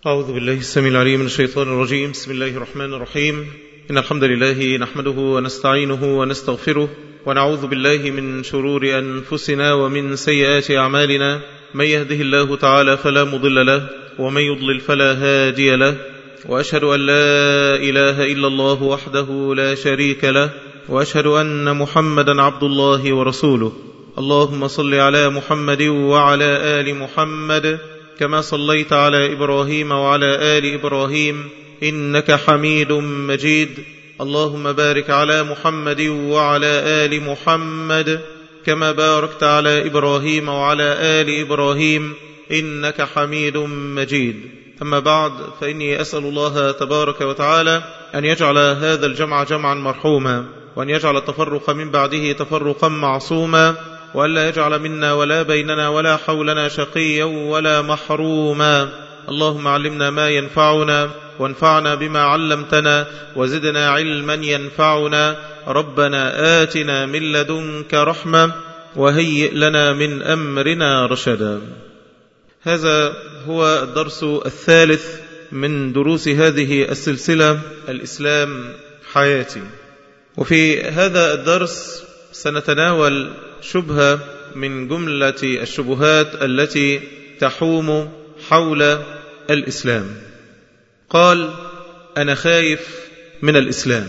أعوذ بالله السميع العليم من الشيطان الرجيم بسم الله الرحمن الرحيم إن الحمد لله نحمده ونستعينه ونستغفره ونعوذ بالله من شرور أنفسنا ومن سيئات أعمالنا من يهده الله تعالى فلا مضل له ومن يضلل فلا هادي له وأشهد أن لا إله إلا الله وحده لا شريك له وأشهد أن محمدا عبد الله ورسوله اللهم صل على محمد وعلى آل محمد كما صليت على إبراهيم وعلى آل إبراهيم إنك حميد مجيد اللهم بارك على محمد وعلى آل محمد كما باركت على إبراهيم وعلى آل إبراهيم إنك حميد مجيد أما بعد فإني أسأل الله تبارك وتعالى أن يجعل هذا الجمع جمعا مرحوما وأن يجعل التفرق من بعده تفرقا معصوما وألا يجعل منا ولا بيننا ولا حولنا شقيا ولا محروما اللهم علمنا ما ينفعنا وانفعنا بما علمتنا وزدنا علما ينفعنا ربنا آتنا من لدنك رحمة وهيئ لنا من أمرنا رشدا هذا هو الدرس الثالث من دروس هذه السلسلة الإسلام حياتي وفي هذا الدرس سنتناول شبهة من جملة الشبهات التي تحوم حول الإسلام قال أنا خايف من الإسلام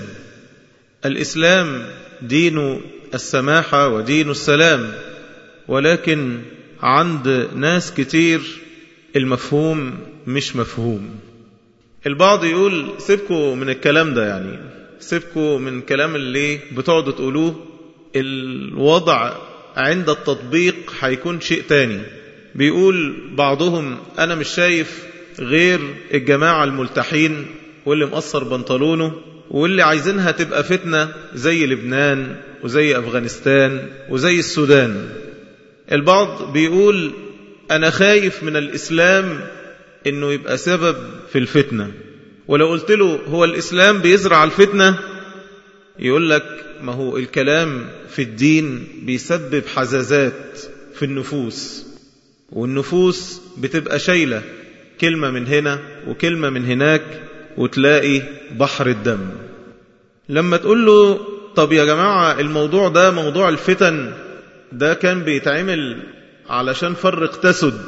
الإسلام دين السماحة ودين السلام ولكن عند ناس كتير المفهوم مش مفهوم البعض يقول سيبكوا من الكلام ده يعني سيبكوا من الكلام اللي بتقعدوا تقولوه الوضع عند التطبيق هيكون شيء تاني بيقول بعضهم أنا مش شايف غير الجماعة الملتحين واللي مقصر بنطلونه واللي عايزينها تبقى فتنة زي لبنان وزي أفغانستان وزي السودان البعض بيقول أنا خايف من الإسلام إنه يبقى سبب في الفتنة ولو قلت له هو الإسلام بيزرع الفتنة يقول لك ما هو الكلام في الدين بيسبب حزازات في النفوس والنفوس بتبقى شايلة كلمة من هنا وكلمة من هناك وتلاقي بحر الدم لما تقول له طب يا جماعة الموضوع ده موضوع الفتن ده كان بيتعمل علشان فرق تسد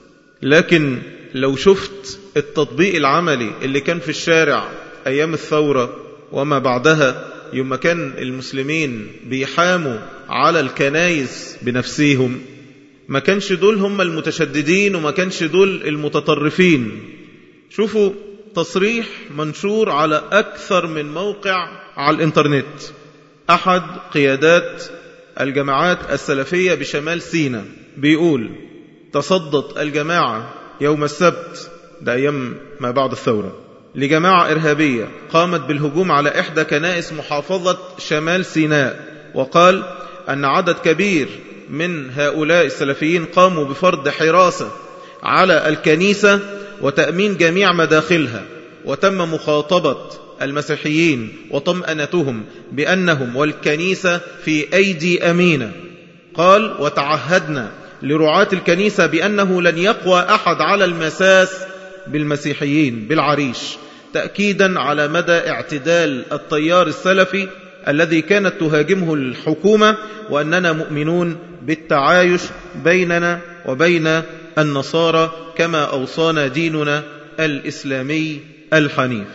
لكن لو شفت التطبيق العملي اللي كان في الشارع أيام الثورة وما بعدها يوم كان المسلمين بيحاموا على الكنايس بنفسهم ما كانش دول هم المتشددين وما كانش دول المتطرفين شوفوا تصريح منشور على أكثر من موقع على الإنترنت أحد قيادات الجماعات السلفية بشمال سينا بيقول تصدت الجماعة يوم السبت ده أيام ما بعد الثورة لجماعة إرهابية قامت بالهجوم على إحدى كنائس محافظة شمال سيناء وقال أن عدد كبير من هؤلاء السلفيين قاموا بفرض حراسة على الكنيسة وتأمين جميع مداخلها وتم مخاطبة المسيحيين وطمأنتهم بأنهم والكنيسة في أيدي أمينة قال وتعهدنا لرعاة الكنيسة بأنه لن يقوى أحد على المساس بالمسيحيين بالعريش تأكيدا على مدى اعتدال التيار السلفي الذي كانت تهاجمه الحكومة وأننا مؤمنون بالتعايش بيننا وبين النصارى كما أوصانا ديننا الإسلامي الحنيف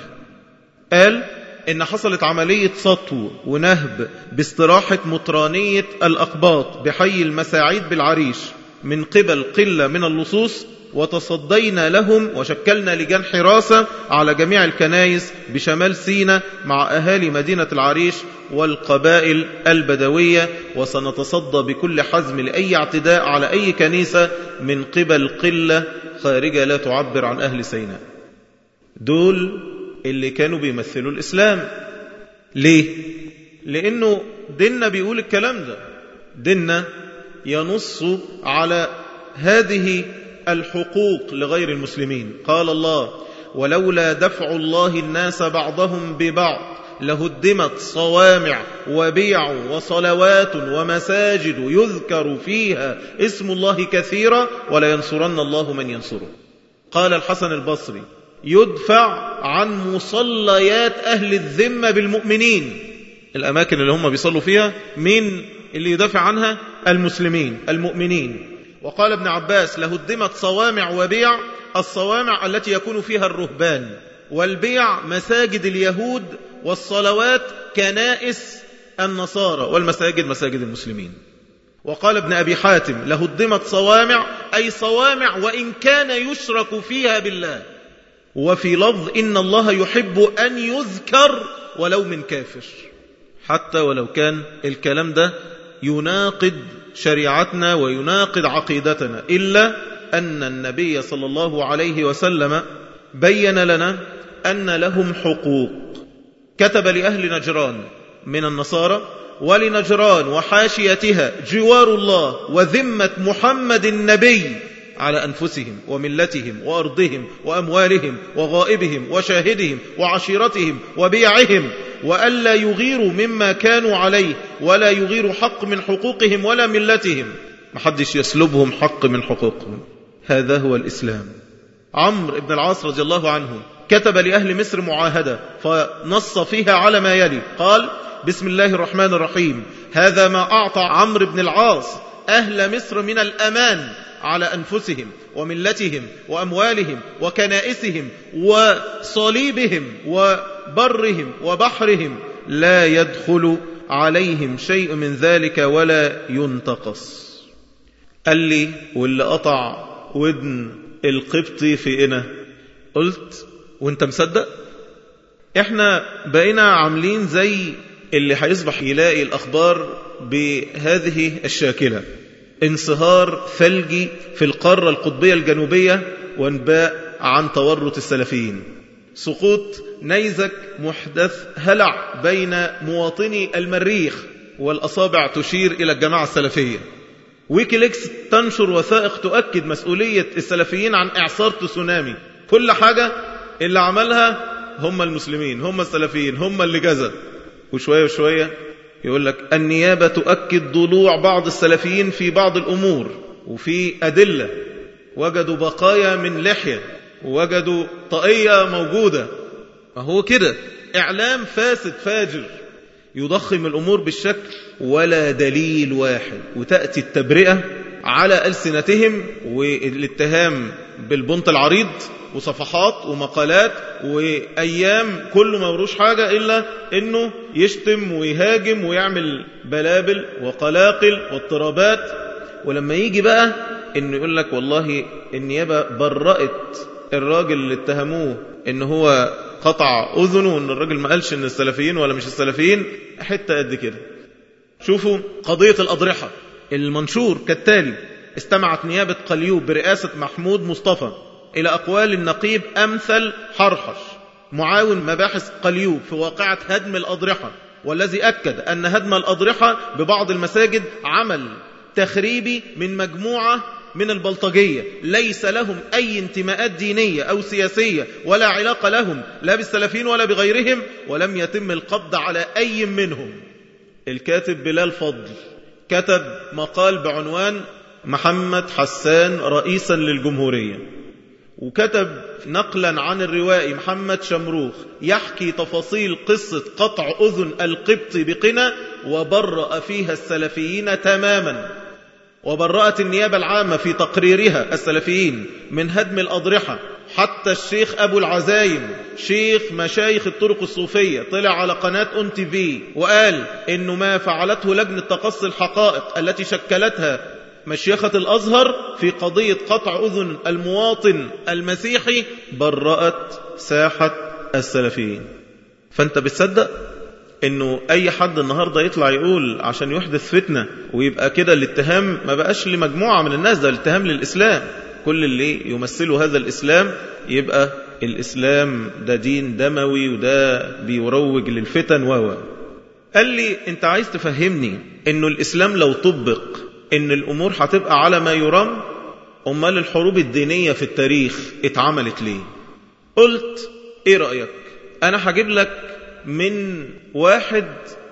قال إن حصلت عملية سطو ونهب باستراحة مطرانية الأقباط بحي المساعيد بالعريش من قبل قلة من اللصوص وتصدينا لهم وشكلنا لجان حراسة على جميع الكنايس بشمال سينا مع أهالي مدينة العريش والقبائل البدوية وسنتصدى بكل حزم لأي اعتداء على أي كنيسة من قبل قلة خارجة لا تعبر عن أهل سيناء دول اللي كانوا بيمثلوا الإسلام ليه؟ لأنه ديننا بيقول الكلام ده ديننا ينص على هذه الحقوق لغير المسلمين قال الله ولولا دفع الله الناس بعضهم ببعض لهدمت صوامع وبيع وصلوات ومساجد يذكر فيها اسم الله كثيرا ولا ينصرن الله من ينصره قال الحسن البصري يدفع عن مصليات أهل الذمة بالمؤمنين الأماكن اللي هم بيصلوا فيها مين اللي يدافع عنها المسلمين المؤمنين وقال ابن عباس لهدمت صوامع وبيع الصوامع التي يكون فيها الرهبان والبيع مساجد اليهود والصلوات كنائس النصارى والمساجد مساجد المسلمين وقال ابن أبي حاتم لهدمت صوامع أي صوامع وإن كان يشرك فيها بالله وفي لفظ إن الله يحب أن يذكر ولو من كافر حتى ولو كان الكلام ده يناقض شريعتنا ويناقض عقيدتنا إلا أن النبي صلى الله عليه وسلم بين لنا أن لهم حقوق كتب لأهل نجران من النصارى ولنجران وحاشيتها جوار الله وذمة محمد النبي على أنفسهم وملتهم وأرضهم وأموالهم وغائبهم وشاهدهم وعشيرتهم وبيعهم وألا يغيروا مما كانوا عليه ولا يغيروا حق من حقوقهم ولا ملتهم محدش يسلبهم حق من حقوقهم هذا هو الإسلام عمرو بن العاص رضي الله عنه كتب لأهل مصر معاهدة فنص فيها على ما يلي قال بسم الله الرحمن الرحيم هذا ما أعطى عمرو بن العاص أهل مصر من الأمان على أنفسهم وملتهم وأموالهم وكنائسهم وصليبهم وبرهم وبحرهم لا يدخل عليهم شيء من ذلك ولا ينتقص قال لي واللي قطع ودن القبطي في إنا قلت وانت مصدق احنا بقينا عاملين زي اللي هيصبح يلاقي الأخبار بهذه الشاكلة انصهار ثلجي في القارة القطبية الجنوبية وانباء عن تورط السلفيين سقوط نيزك محدث هلع بين مواطني المريخ والأصابع تشير إلى الجماعة السلفية ويكيليكس تنشر وثائق تؤكد مسؤولية السلفيين عن إعصار تسونامي كل حاجة اللي عملها هم المسلمين هم السلفيين هم اللي جزى وشوية وشوية يقول لك النيابة تؤكد ضلوع بعض السلفيين في بعض الأمور وفي أدلة وجدوا بقايا من لحية وجدوا طاقية موجودة ما هو كده إعلام فاسد فاجر يضخم الأمور بالشكل ولا دليل واحد وتأتي التبرئة على ألسنتهم والاتهام بالبنط العريض وصفحات ومقالات وأيام كله ما وروش حاجة إلا أنه يشتم ويهاجم ويعمل بلابل وقلاقل واضطرابات ولما يجي بقى أنه يقول لك والله النيابة برأت الراجل اللي اتهموه ان هو قطع اذنه ان الراجل ما قالش ان السلفيين ولا مش السلفيين حته قد كده شوفوا قضيه الاضرحه المنشور كالتالي استمعت نيابه قليوب برئاسه محمود مصطفى الى اقوال النقيب امثل حرحش معاون مباحث قليوب في واقعه هدم الاضرحه والذي اكد ان هدم الاضرحه ببعض المساجد عمل تخريبي من مجموعه من البلطجية ليس لهم أي انتماءات دينية أو سياسية ولا علاقة لهم لا بالسلفين ولا بغيرهم ولم يتم القبض على أي منهم الكاتب بلال فضل كتب مقال بعنوان محمد حسان رئيسا للجمهورية وكتب نقلا عن الروائي محمد شمروخ يحكي تفاصيل قصة قطع أذن القبط بقنا وبرأ فيها السلفيين تماما وبرأت النيابة العامة في تقريرها السلفيين من هدم الأضرحة حتى الشيخ أبو العزايم شيخ مشايخ الطرق الصوفية طلع على قناة أون تي في وقال إنه ما فعلته لجنة تقصي الحقائق التي شكلتها مشيخة الأزهر في قضية قطع أذن المواطن المسيحي برأت ساحة السلفيين فأنت بتصدق انه اي حد النهاردة يطلع يقول عشان يحدث فتنة ويبقى كده الاتهام ما بقاش لمجموعة من الناس ده الاتهام للإسلام كل اللي يمثلوا هذا الإسلام يبقى الإسلام ده دين دموي وده بيروج للفتن و قال لي انت عايز تفهمني انه الإسلام لو طبق ان الأمور هتبقى على ما يرام أمال الحروب الدينية في التاريخ اتعملت ليه قلت ايه رأيك انا هجيب لك من واحد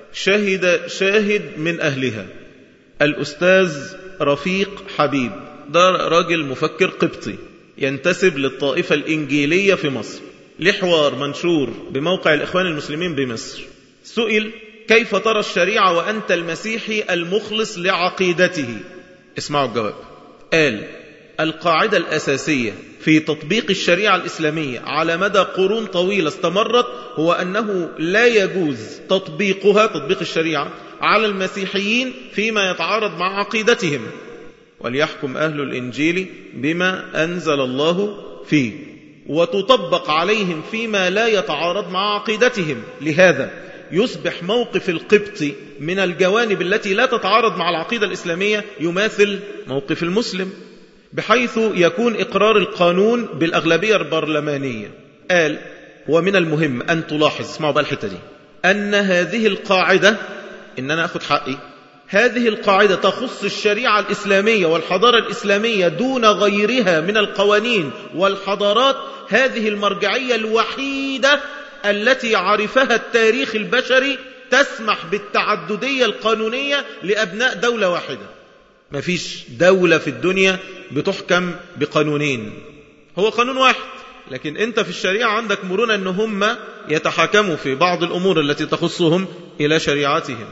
شهد شاهد من أهلها الأستاذ رفيق حبيب ده راجل مفكر قبطي ينتسب للطائفة الإنجيلية في مصر لحوار منشور بموقع الإخوان المسلمين بمصر سئل كيف ترى الشريعة وأنت المسيحي المخلص لعقيدته اسمعوا الجواب قال القاعدة الأساسية في تطبيق الشريعة الإسلامية على مدى قرون طويلة استمرت هو أنه لا يجوز تطبيقها تطبيق الشريعة على المسيحيين فيما يتعارض مع عقيدتهم وليحكم أهل الإنجيل بما أنزل الله فيه وتطبق عليهم فيما لا يتعارض مع عقيدتهم لهذا يصبح موقف القبط من الجوانب التي لا تتعارض مع العقيدة الإسلامية يماثل موقف المسلم بحيث يكون إقرار القانون بالأغلبية البرلمانية قال ومن المهم أن تلاحظ اسمعوا بقى الحتة دي أن هذه القاعدة إن أنا أخذ حقي هذه القاعدة تخص الشريعة الإسلامية والحضارة الإسلامية دون غيرها من القوانين والحضارات هذه المرجعية الوحيدة التي عرفها التاريخ البشري تسمح بالتعددية القانونية لأبناء دولة واحدة ما فيش دولة في الدنيا بتحكم بقانونين هو قانون واحد لكن انت في الشريعة عندك مرونة ان هم يتحكموا في بعض الامور التي تخصهم الى شريعتهم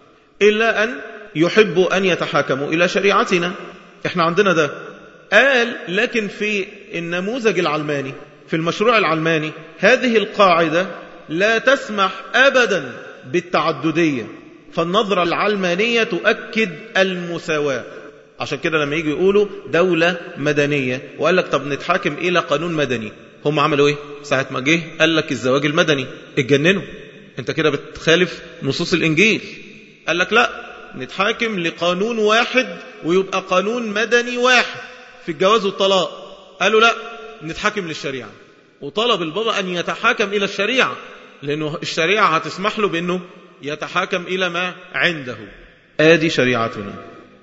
الا ان يحبوا ان يتحاكموا الى شريعتنا احنا عندنا ده قال لكن في النموذج العلماني في المشروع العلماني هذه القاعدة لا تسمح ابدا بالتعددية فالنظرة العلمانية تؤكد المساواة عشان كده لما يجي يقولوا دولة مدنية وقال لك طب نتحاكم إلى قانون مدني هم عملوا إيه ساعة ما جه قال لك الزواج المدني اتجننوا انت كده بتخالف نصوص الإنجيل قال لك لا نتحاكم لقانون واحد ويبقى قانون مدني واحد في الجواز والطلاق قالوا لا نتحاكم للشريعة وطلب البابا أن يتحاكم إلى الشريعة لأنه الشريعة هتسمح له بأنه يتحاكم إلى ما عنده آدي شريعتنا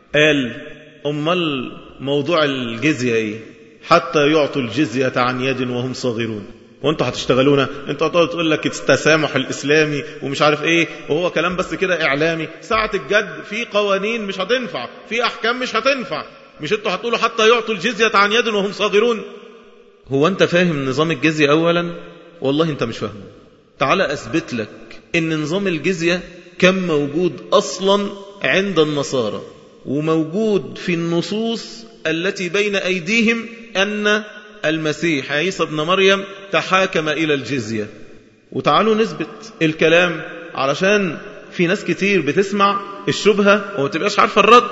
قال أمال موضوع الجزية إيه حتى يعطوا الجزية عن يد وهم صغيرون وانتوا هتشتغلونا انتوا هتقعدوا تقول لك التسامح الاسلامي ومش عارف ايه وهو كلام بس كده اعلامي ساعة الجد في قوانين مش هتنفع في احكام مش هتنفع مش انتوا هتقولوا حتى يعطوا الجزية عن يد وهم صاغرون هو انت فاهم نظام الجزية اولا والله انت مش فاهمه تعال اثبت لك ان نظام الجزية كان موجود اصلا عند النصارى وموجود في النصوص التي بين ايديهم ان المسيح عيسى ابن مريم تحاكم إلى الجزية وتعالوا نثبت الكلام علشان في ناس كتير بتسمع الشبهة وما تبقاش عارفة الرد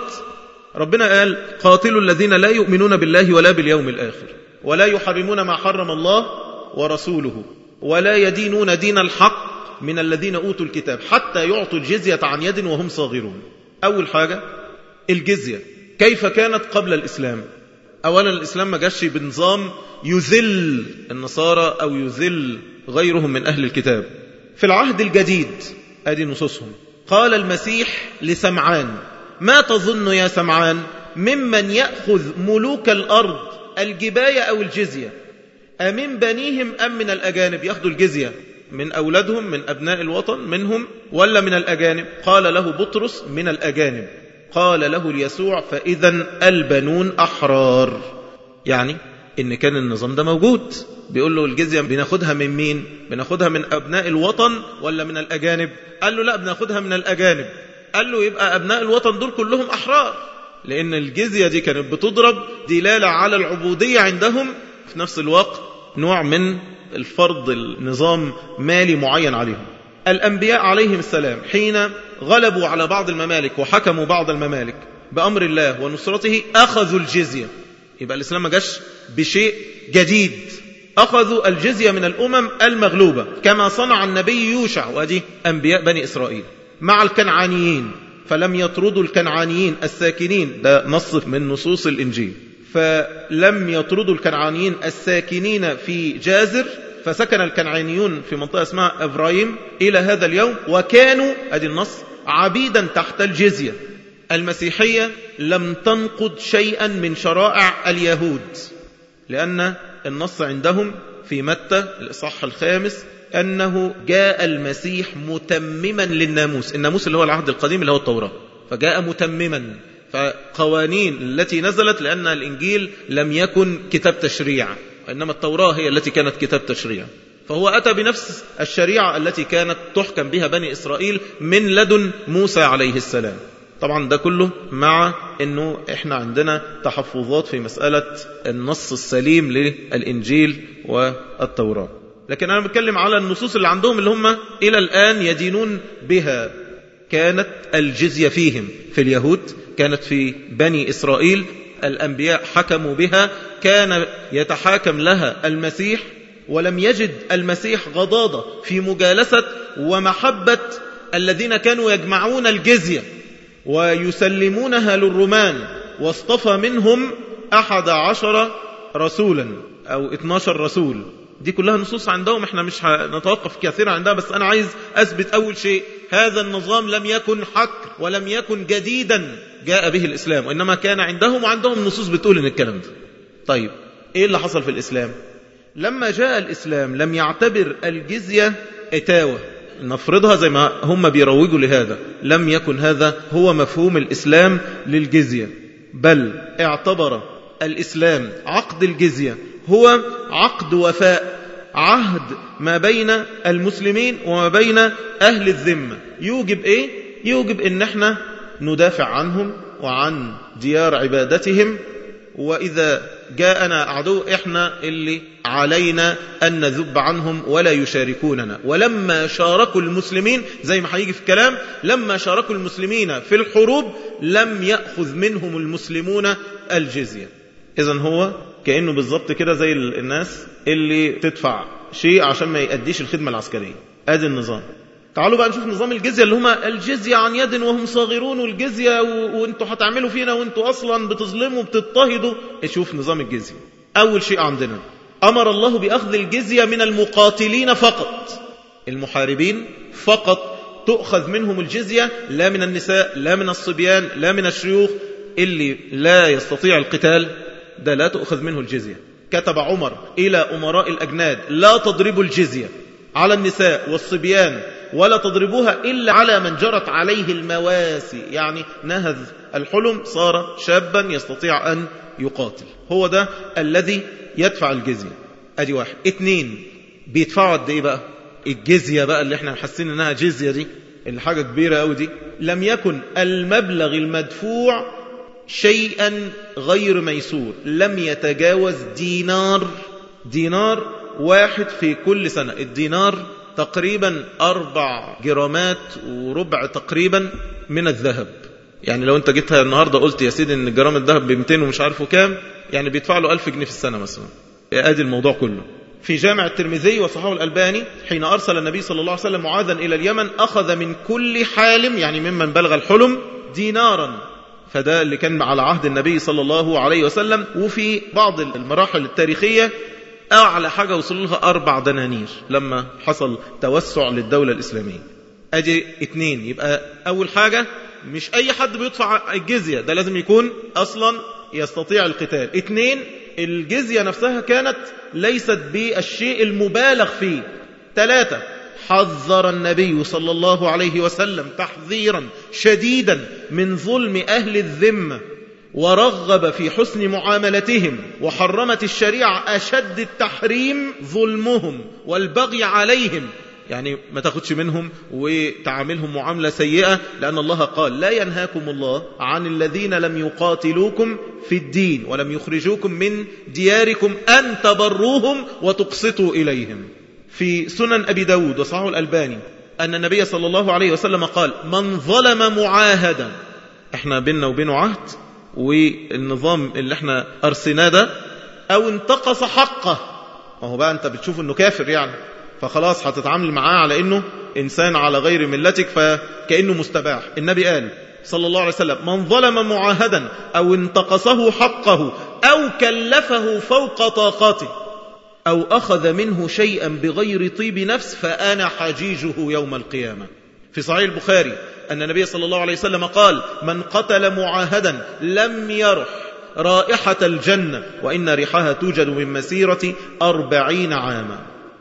ربنا قال قاتلوا الذين لا يؤمنون بالله ولا باليوم الآخر ولا يحرمون ما حرم الله ورسوله ولا يدينون دين الحق من الذين أوتوا الكتاب حتى يعطوا الجزية عن يد وهم صاغرون أول حاجة الجزية كيف كانت قبل الإسلام أولا الإسلام ما جاش بنظام يذل النصارى أو يذل غيرهم من أهل الكتاب في العهد الجديد أدي نصوصهم قال المسيح لسمعان ما تظن يا سمعان ممن يأخذ ملوك الأرض الجباية أو الجزية أمن بنيهم أم من الأجانب يأخذوا الجزية من أولادهم من أبناء الوطن منهم ولا من الأجانب قال له بطرس من الأجانب قال له اليسوع فإذا البنون أحرار يعني إن كان النظام ده موجود بيقول له الجزية بناخدها من مين بناخدها من أبناء الوطن ولا من الأجانب قال له لا بناخدها من الأجانب قال له يبقى أبناء الوطن دول كلهم أحرار لأن الجزية دي كانت بتضرب دلالة على العبودية عندهم في نفس الوقت نوع من الفرض النظام مالي معين عليهم الأنبياء عليهم السلام حين غلبوا على بعض الممالك وحكموا بعض الممالك بأمر الله ونصرته أخذوا الجزية يبقى الإسلام ما جاش بشيء جديد أخذوا الجزية من الأمم المغلوبة كما صنع النبي يوشع وأدي أنبياء بني إسرائيل مع الكنعانيين فلم يطردوا الكنعانيين الساكنين ده نص من نصوص الإنجيل فلم يطردوا الكنعانيين الساكنين في جازر فسكن الكنعانيون في منطقة اسمها إبراهيم إلى هذا اليوم وكانوا أدي النص عبيدا تحت الجزية المسيحية لم تنقض شيئا من شرائع اليهود لأن النص عندهم في متى الإصحاح الخامس أنه جاء المسيح متمما للناموس الناموس اللي هو العهد القديم اللي هو التوراة فجاء متمما فقوانين التي نزلت لأن الإنجيل لم يكن كتاب تشريع إنما التوراة هي التي كانت كتاب تشريع فهو أتى بنفس الشريعة التي كانت تحكم بها بني إسرائيل من لدن موسى عليه السلام طبعا ده كله مع أنه إحنا عندنا تحفظات في مسألة النص السليم للإنجيل والتوراة لكن أنا بتكلم على النصوص اللي عندهم اللي هم إلى الآن يدينون بها كانت الجزية فيهم في اليهود كانت في بني إسرائيل الأنبياء حكموا بها كان يتحاكم لها المسيح ولم يجد المسيح غضاضة في مجالسة ومحبة الذين كانوا يجمعون الجزية ويسلمونها للرومان واصطفى منهم أحد عشر رسولا أو 12 رسول دي كلها نصوص عندهم احنا مش هنتوقف كثيرا عندها بس أنا عايز أثبت أول شيء هذا النظام لم يكن حكر ولم يكن جديدا جاء به الإسلام وإنما كان عندهم وعندهم نصوص بتقول إن الكلام ده طيب إيه اللي حصل في الإسلام لما جاء الإسلام لم يعتبر الجزية إتاوة نفرضها زي ما هم بيروجوا لهذا لم يكن هذا هو مفهوم الإسلام للجزية بل اعتبر الإسلام عقد الجزية هو عقد وفاء عهد ما بين المسلمين وما بين أهل الذمة يوجب إيه؟ يوجب إن احنا ندافع عنهم وعن ديار عبادتهم وإذا جاءنا عدو إحنا اللي علينا أن نذب عنهم ولا يشاركوننا ولما شاركوا المسلمين زي ما هيجي في الكلام لما شاركوا المسلمين في الحروب لم يأخذ منهم المسلمون الجزية إذا هو كأنه بالضبط كده زي الناس اللي تدفع شيء عشان ما يأديش الخدمة العسكرية ادي النظام تعالوا بقى نشوف نظام الجزية اللي هما الجزية عن يد وهم صاغرون والجزية و... وانتوا هتعملوا فينا وانتوا أصلا بتظلموا بتضطهدوا شوف نظام الجزية أول شيء عندنا أمر الله بأخذ الجزية من المقاتلين فقط المحاربين فقط تؤخذ منهم الجزية لا من النساء لا من الصبيان لا من الشيوخ اللي لا يستطيع القتال ده لا تؤخذ منه الجزية كتب عمر إلى أمراء الأجناد لا تضربوا الجزية على النساء والصبيان ولا تضربوها إلا على من جرت عليه المواسي يعني نهذ الحلم صار شابا يستطيع أن يقاتل هو ده الذي يدفع الجزية أدي واحد اتنين بيدفعوا قد إيه بقى الجزية بقى اللي احنا حاسين انها جزية دي اللي حاجة كبيرة قوي دي لم يكن المبلغ المدفوع شيئا غير ميسور لم يتجاوز دينار دينار واحد في كل سنة الدينار تقريبا أربع جرامات وربع تقريبا من الذهب يعني لو انت جيتها النهاردة قلت يا سيدي ان جرام الذهب ب 200 ومش عارفه كام يعني بيدفع له 1000 جنيه في السنة مثلا ادي الموضوع كله في جامع الترمذي وصححه الألباني حين أرسل النبي صلى الله عليه وسلم معاذا إلى اليمن أخذ من كل حالم يعني ممن بلغ الحلم دينارا فده اللي كان على عهد النبي صلى الله عليه وسلم وفي بعض المراحل التاريخية أعلى حاجة وصل لها أربع دنانير لما حصل توسع للدولة الإسلامية أجي اتنين يبقى أول حاجة مش أي حد بيدفع الجزية ده لازم يكون أصلا يستطيع القتال اتنين الجزية نفسها كانت ليست بالشيء المبالغ فيه ثلاثة حذر النبي صلى الله عليه وسلم تحذيرا شديدا من ظلم أهل الذمة ورغب في حسن معاملتهم وحرمت الشريعة أشد التحريم ظلمهم والبغي عليهم يعني ما تاخدش منهم وتعاملهم معاملة سيئة لأن الله قال لا ينهاكم الله عن الذين لم يقاتلوكم في الدين ولم يخرجوكم من دياركم أن تبروهم وتقسطوا إليهم في سنن أبي داود وصححه الألباني أن النبي صلى الله عليه وسلم قال من ظلم معاهدا احنا بيننا وبينه عهد والنظام اللي احنا أرسناه ده أو انتقص حقه وهو بقى أنت بتشوف أنه كافر يعني فخلاص هتتعامل معاه على أنه إنسان على غير ملتك فكأنه مستباح النبي قال صلى الله عليه وسلم من ظلم معاهدا أو انتقصه حقه أو كلفه فوق طاقته أو أخذ منه شيئا بغير طيب نفس فأنا حجيجه يوم القيامة في صحيح البخاري أن النبي صلى الله عليه وسلم قال من قتل معاهدا لم يرح رائحة الجنة وإن ريحها توجد من مسيرة أربعين عاما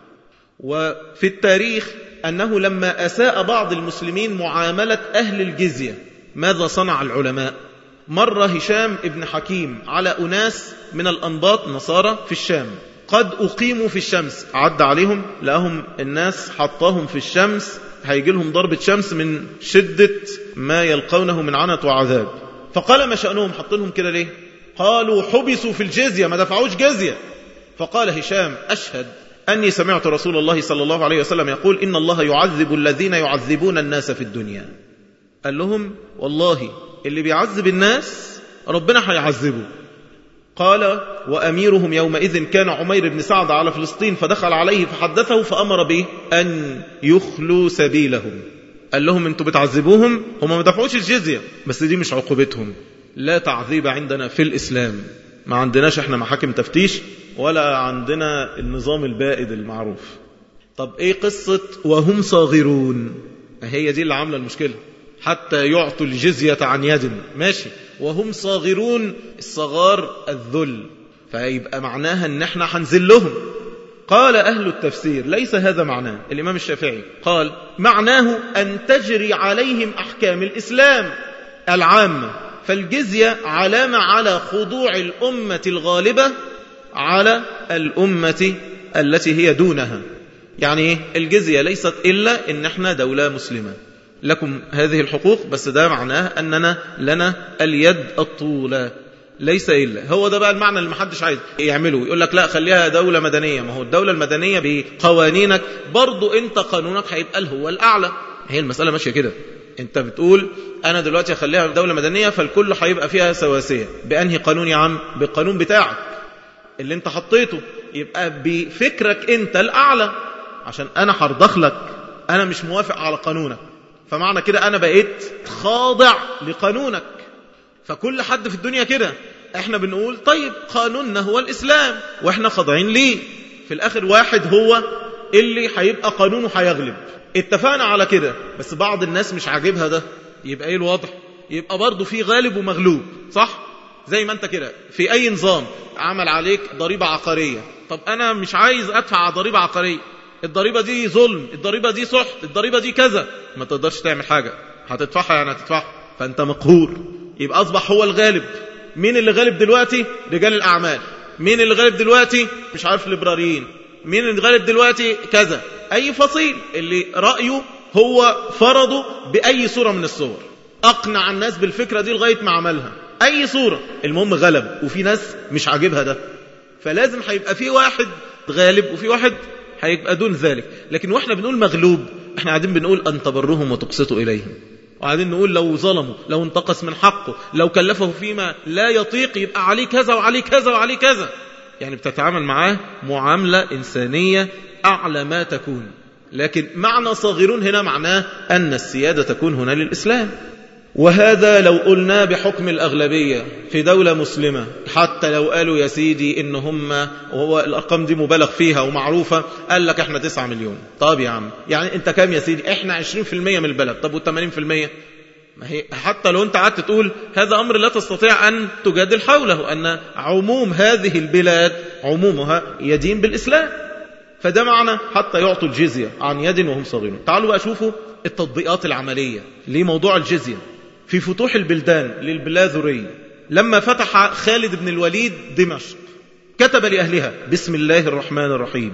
وفي التاريخ أنه لما أساء بعض المسلمين معاملة أهل الجزية ماذا صنع العلماء مر هشام ابن حكيم على أناس من الأنباط نصارى في الشام قد أقيموا في الشمس عد عليهم لهم الناس حطاهم في الشمس هيجي لهم ضربة شمس من شدة ما يلقونه من عنت وعذاب فقال ما شأنهم حطينهم كده ليه قالوا حبسوا في الجزية ما دفعوش جزية فقال هشام أشهد أني سمعت رسول الله صلى الله عليه وسلم يقول إن الله يعذب الذين يعذبون الناس في الدنيا قال لهم والله اللي بيعذب الناس ربنا هيعذبه قال وأميرهم يومئذ كان عمير بن سعد على فلسطين فدخل عليه فحدثه فأمر به أن يخلوا سبيلهم قال لهم انتوا بتعذبوهم هم ما دفعوش الجزية بس دي مش عقوبتهم لا تعذيب عندنا في الإسلام ما عندناش احنا محاكم تفتيش ولا عندنا النظام البائد المعروف طب ايه قصة وهم صاغرون هي دي اللي عاملة المشكلة حتى يعطوا الجزية عن يد ماشي وهم صاغرون الصغار الذل فيبقى معناها ان احنا هنذلهم قال أهل التفسير ليس هذا معناه الإمام الشافعي قال معناه أن تجري عليهم أحكام الإسلام العامة فالجزية علامة على خضوع الأمة الغالبة على الأمة التي هي دونها يعني الجزية ليست إلا إن احنا دولة مسلمة لكم هذه الحقوق بس ده معناه أننا لنا اليد الطولة ليس إلا هو ده بقى المعنى اللي محدش عايز يعمله يقول لك لا خليها دولة مدنية ما هو الدولة المدنية بقوانينك برضو انت قانونك هيبقى هو الأعلى هي المسألة ماشية كده انت بتقول انا دلوقتي اخليها دولة مدنية فالكل هيبقى فيها سواسية بأنهي قانون يا عم بالقانون بتاعك اللي انت حطيته يبقى بفكرك انت الأعلى عشان انا هرضخ لك انا مش موافق على قانونك فمعنى كده انا بقيت خاضع لقانونك فكل حد في الدنيا كده احنا بنقول طيب قانوننا هو الاسلام واحنا خاضعين ليه في الاخر واحد هو اللي هيبقى قانونه هيغلب اتفقنا على كده بس بعض الناس مش عاجبها ده يبقى ايه الوضع يبقى برضه في غالب ومغلوب صح زي ما انت كده في اي نظام عمل عليك ضريبة عقارية طب انا مش عايز ادفع ضريبة عقارية الضريبة دي ظلم الضريبة دي سحت الضريبة دي كذا ما تقدرش تعمل حاجة هتدفعها يعني هتدفعها فانت مقهور يبقى اصبح هو الغالب مين اللي غالب دلوقتي رجال الاعمال مين اللي غالب دلوقتي مش عارف الليبراريين مين اللي غالب دلوقتي كذا اي فصيل اللي رايه هو فرضه باي صوره من الصور اقنع الناس بالفكره دي لغايه ما عملها اي صوره المهم غلب وفي ناس مش عاجبها ده فلازم هيبقى في واحد غالب وفي واحد هيبقى دون ذلك لكن واحنا بنقول مغلوب احنا قاعدين بنقول ان تبرهم وتقسطوا اليهم وقاعدين نقول لو ظلموا لو انتقص من حقه لو كلفه فيما لا يطيق يبقى عليه كذا وعليه كذا وعليه كذا يعني بتتعامل معاه معاملة إنسانية أعلى ما تكون لكن معنى صاغرون هنا معناه أن السيادة تكون هنا للإسلام وهذا لو قلنا بحكم الأغلبية في دولة مسلمة حتى لو قالوا يا سيدي إن هم وهو الأرقام دي مبالغ فيها ومعروفة قال لك إحنا 9 مليون طب يا عم يعني أنت كام يا سيدي إحنا 20% من البلد طب وال80% ما هي حتى لو أنت قعدت تقول هذا أمر لا تستطيع أن تجادل حوله أن عموم هذه البلاد عمومها يدين بالإسلام فده معنى حتى يعطوا الجزية عن يد وهم صغيرون تعالوا بقى شوفوا التطبيقات العملية لموضوع الجزية في فتوح البلدان للبلاذري لما فتح خالد بن الوليد دمشق كتب لأهلها بسم الله الرحمن الرحيم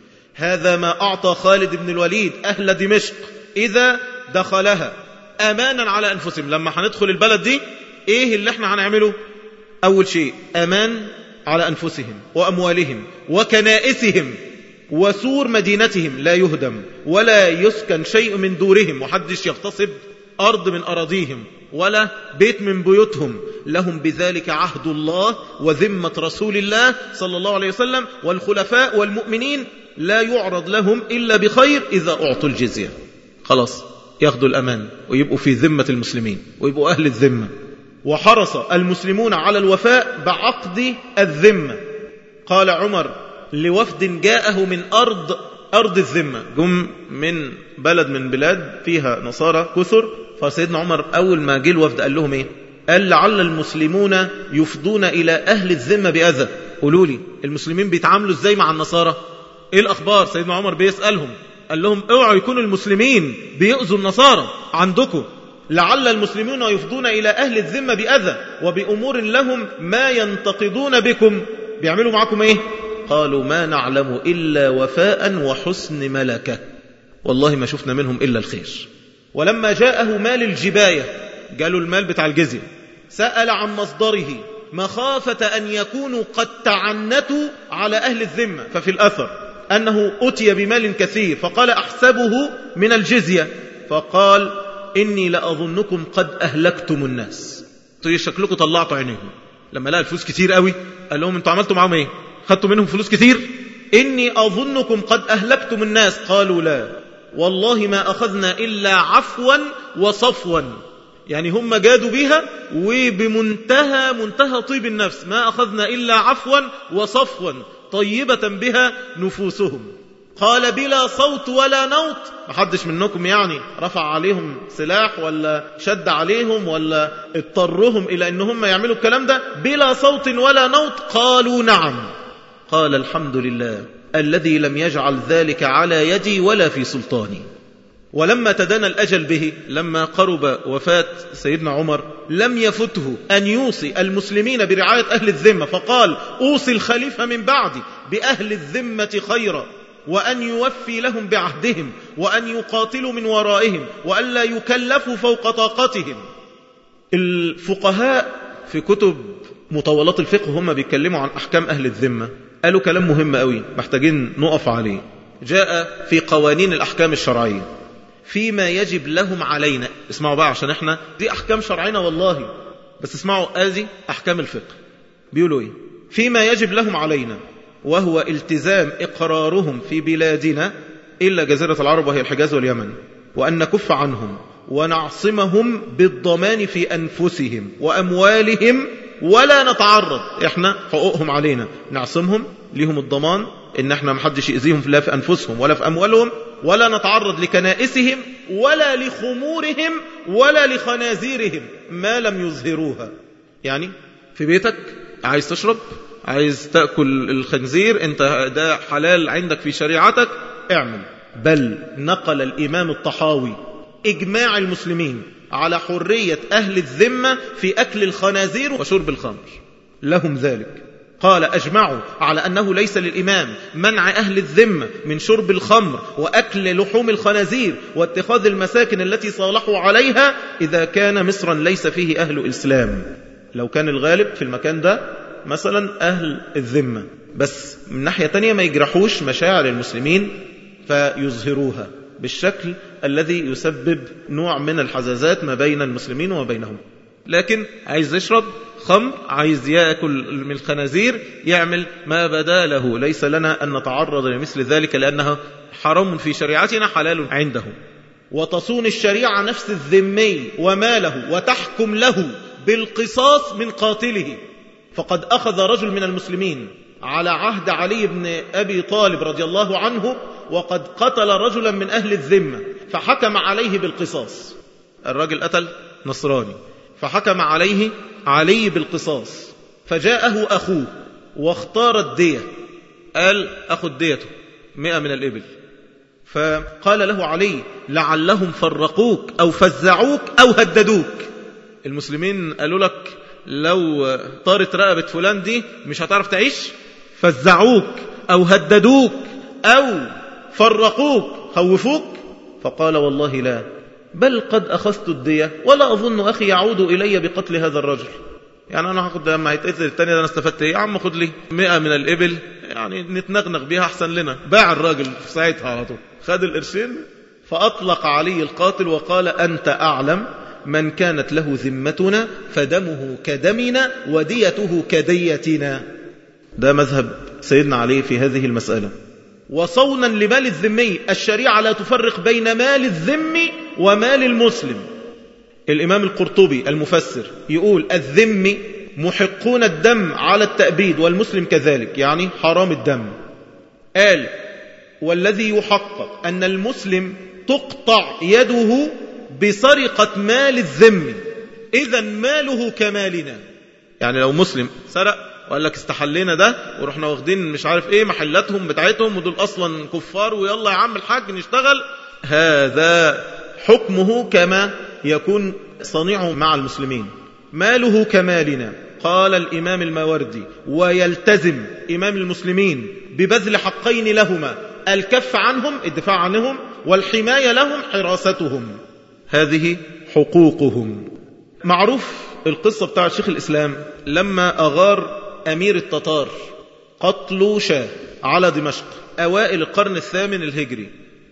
هذا ما أعطى خالد بن الوليد أهل دمشق إذا دخلها أمانا على أنفسهم لما هندخل البلد دي إيه اللي احنا هنعمله أول شيء أمان على أنفسهم وأموالهم وكنائسهم وسور مدينتهم لا يهدم ولا يسكن شيء من دورهم وحدش يغتصب أرض من أراضيهم ولا بيت من بيوتهم لهم بذلك عهد الله وذمة رسول الله صلى الله عليه وسلم والخلفاء والمؤمنين لا يعرض لهم إلا بخير إذا أعطوا الجزية خلاص ياخدوا الأمان ويبقوا في ذمة المسلمين ويبقوا أهل الذمة وحرص المسلمون على الوفاء بعقد الذمة قال عمر لوفد جاءه من أرض أرض الذمة جم من بلد من بلاد فيها نصارى كثر فسيدنا عمر أول ما جه الوفد قال لهم إيه قال لعل المسلمون يفضون إلى أهل الذمة بأذى قولوا لي المسلمين بيتعاملوا إزاي مع النصارى إيه الأخبار سيدنا عمر بيسألهم قال لهم اوعوا يكونوا المسلمين بيؤذوا النصارى عندكم لعل المسلمون يفضون إلى أهل الذمة بأذى وبأمور لهم ما ينتقدون بكم بيعملوا معكم إيه قالوا ما نعلم إلا وفاء وحسن ملكة والله ما شفنا منهم إلا الخير ولما جاءه مال الجباية قالوا المال بتاع الجزية سأل عن مصدره مخافة أن يكونوا قد تعنتوا على أهل الذمة ففي الأثر أنه أتي بمال كثير فقال أحسبه من الجزية فقال إني لأظنكم قد أهلكتم الناس طيب شكلكم طلعتوا عينيهم لما لقى الفلوس كتير قوي قال لهم انتوا عملتوا معاهم ايه خدتوا منهم فلوس كتير إني أظنكم قد أهلكتم الناس قالوا لا والله ما أخذنا إلا عفوا وصفوا يعني هم جادوا بها وبمنتهى منتهى طيب النفس ما أخذنا إلا عفوا وصفوا طيبة بها نفوسهم قال بلا صوت ولا نوط محدش منكم يعني رفع عليهم سلاح ولا شد عليهم ولا اضطرهم إلى أن هم يعملوا الكلام ده بلا صوت ولا نوط قالوا نعم قال الحمد لله الذي لم يجعل ذلك على يدي ولا في سلطاني ولما تدنى الأجل به لما قرب وفاة سيدنا عمر لم يفته أن يوصي المسلمين برعاية أهل الذمة فقال أوصي الخليفة من بعدي بأهل الذمة خيرا وأن يوفي لهم بعهدهم وأن يقاتلوا من ورائهم وأن لا يكلفوا فوق طاقتهم الفقهاء في كتب مطولات الفقه هم بيتكلموا عن أحكام أهل الذمة قالوا كلام مهم قوي محتاجين نقف عليه جاء في قوانين الأحكام الشرعية فيما يجب لهم علينا اسمعوا بقى عشان احنا دي أحكام شرعينا والله بس اسمعوا آذي أحكام الفقه بيقولوا ايه فيما يجب لهم علينا وهو التزام إقرارهم في بلادنا إلا جزيرة العرب وهي الحجاز واليمن وأن نكف عنهم ونعصمهم بالضمان في أنفسهم وأموالهم ولا نتعرض احنا حقوقهم علينا نعصمهم ليهم الضمان ان احنا محدش يأذيهم لا في أنفسهم ولا في أموالهم ولا نتعرض لكنائسهم ولا لخمورهم ولا لخنازيرهم ما لم يظهروها يعني في بيتك عايز تشرب عايز تأكل الخنزير انت ده حلال عندك في شريعتك اعمل بل نقل الإمام الطحاوي إجماع المسلمين على حرية أهل الذمة في أكل الخنازير وشرب الخمر لهم ذلك قال أجمعوا على أنه ليس للإمام منع أهل الذمة من شرب الخمر وأكل لحوم الخنازير واتخاذ المساكن التي صالحوا عليها إذا كان مصرا ليس فيه أهل إسلام لو كان الغالب في المكان ده مثلا أهل الذمة بس من ناحية تانية ما يجرحوش مشاعر المسلمين فيظهروها بالشكل الذي يسبب نوع من الحزازات ما بين المسلمين وبينهم لكن عايز يشرب خمر عايز يأكل من الخنازير يعمل ما بدا له ليس لنا أن نتعرض لمثل ذلك لأنها حرام في شريعتنا حلال عنده وتصون الشريعة نفس الذمي وماله وتحكم له بالقصاص من قاتله فقد أخذ رجل من المسلمين على عهد علي بن أبي طالب رضي الله عنه وقد قتل رجلا من أهل الذمة فحكم عليه بالقصاص الرجل قتل نصراني فحكم عليه علي بالقصاص فجاءه أخوه واختار الدية قال أخذ ديته مئة من الإبل فقال له علي لعلهم فرقوك أو فزعوك أو هددوك المسلمين قالوا لك لو طارت رقبة فلان دي مش هتعرف تعيش فزعوك أو هددوك أو فرقوك خوفوك فقال والله لا بل قد أخذت الدية ولا أظن أخي يعود إلي بقتل هذا الرجل يعني أنا هاخد لما يتقتل التاني ده أنا استفدت إيه يا عم خد لي مئة من الإبل يعني نتنغنغ بيها أحسن لنا باع الراجل في ساعتها على طول خد القرشين فأطلق علي القاتل وقال أنت أعلم من كانت له ذمتنا فدمه كدمنا وديته كديتنا ده مذهب سيدنا علي في هذه المسألة وصونا لمال الذمي الشريعة لا تفرق بين مال الذم ومال المسلم الإمام القرطبي المفسر يقول الذم محقون الدم على التأبيد والمسلم كذلك يعني حرام الدم قال والذي يحقق أن المسلم تقطع يده بسرقة مال الذم إذا ماله كمالنا يعني لو مسلم سرق وقال لك استحلينا ده ورحنا واخدين مش عارف ايه محلاتهم بتاعتهم ودول اصلا كفار ويلا يا عم الحاج نشتغل هذا حكمه كما يكون صنيعه مع المسلمين ماله كمالنا قال الإمام الماوردي ويلتزم إمام المسلمين ببذل حقين لهما الكف عنهم الدفاع عنهم والحماية لهم حراستهم هذه حقوقهم معروف القصة بتاع شيخ الإسلام لما أغار أمير التتار قتلوشا على دمشق أوائل القرن الثامن الهجري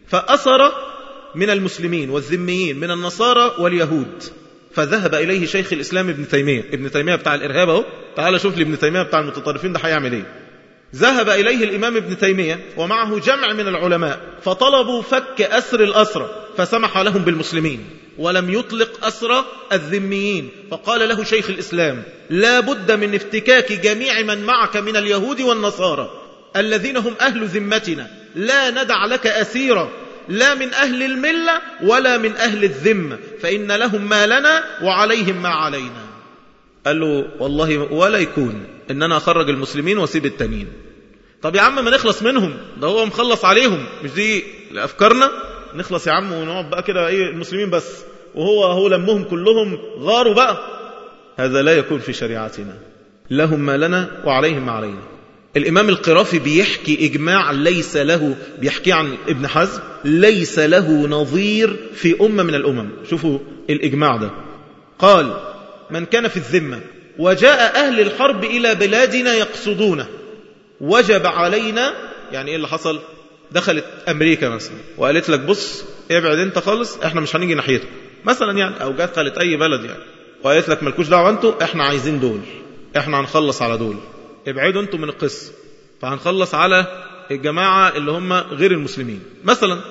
فأسر من المسلمين والذميين من النصارى واليهود فذهب إليه شيخ الإسلام ابن تيمية ابن تيمية بتاع الإرهاب اهو تعال شوف لي ابن تيمية بتاع المتطرفين ده هيعمل ايه ذهب إليه الإمام ابن تيمية ومعه جمع من العلماء فطلبوا فك أسر الأسرى فسمح لهم بالمسلمين ولم يطلق أسرى الذميين فقال له شيخ الإسلام لا بد من افتكاك جميع من معك من اليهود والنصارى الذين هم أهل ذمتنا لا ندع لك أسيرا لا من أهل الملة ولا من أهل الذمة فإن لهم ما لنا وعليهم ما علينا قال له والله ولا يكون إن أنا أخرج المسلمين واسيب التانيين طب يا عم ما نخلص منهم ده هو مخلص عليهم مش دي أفكارنا نخلص يا عم ونقعد بقى كده ايه المسلمين بس وهو هو لمهم كلهم غاروا بقى هذا لا يكون في شريعتنا لهم ما لنا وعليهم ما علينا الإمام القرافي بيحكي إجماع ليس له بيحكي عن ابن حزم ليس له نظير في أمة من الأمم شوفوا الإجماع ده قال من كان في الذمة وجاء أهل الحرب إلى بلادنا يقصدونه وجب علينا يعني إيه اللي حصل دخلت أمريكا مثلا وقالت لك بص ابعد انت خالص احنا مش هنيجي ناحيتك مثلا يعني أو دخلت أي بلد يعني وقالت لك ملكوش دعوة انتوا احنا عايزين دول احنا هنخلص على دول ابعدوا انتوا من القصة فهنخلص على الجماعة اللي هم غير المسلمين مثلا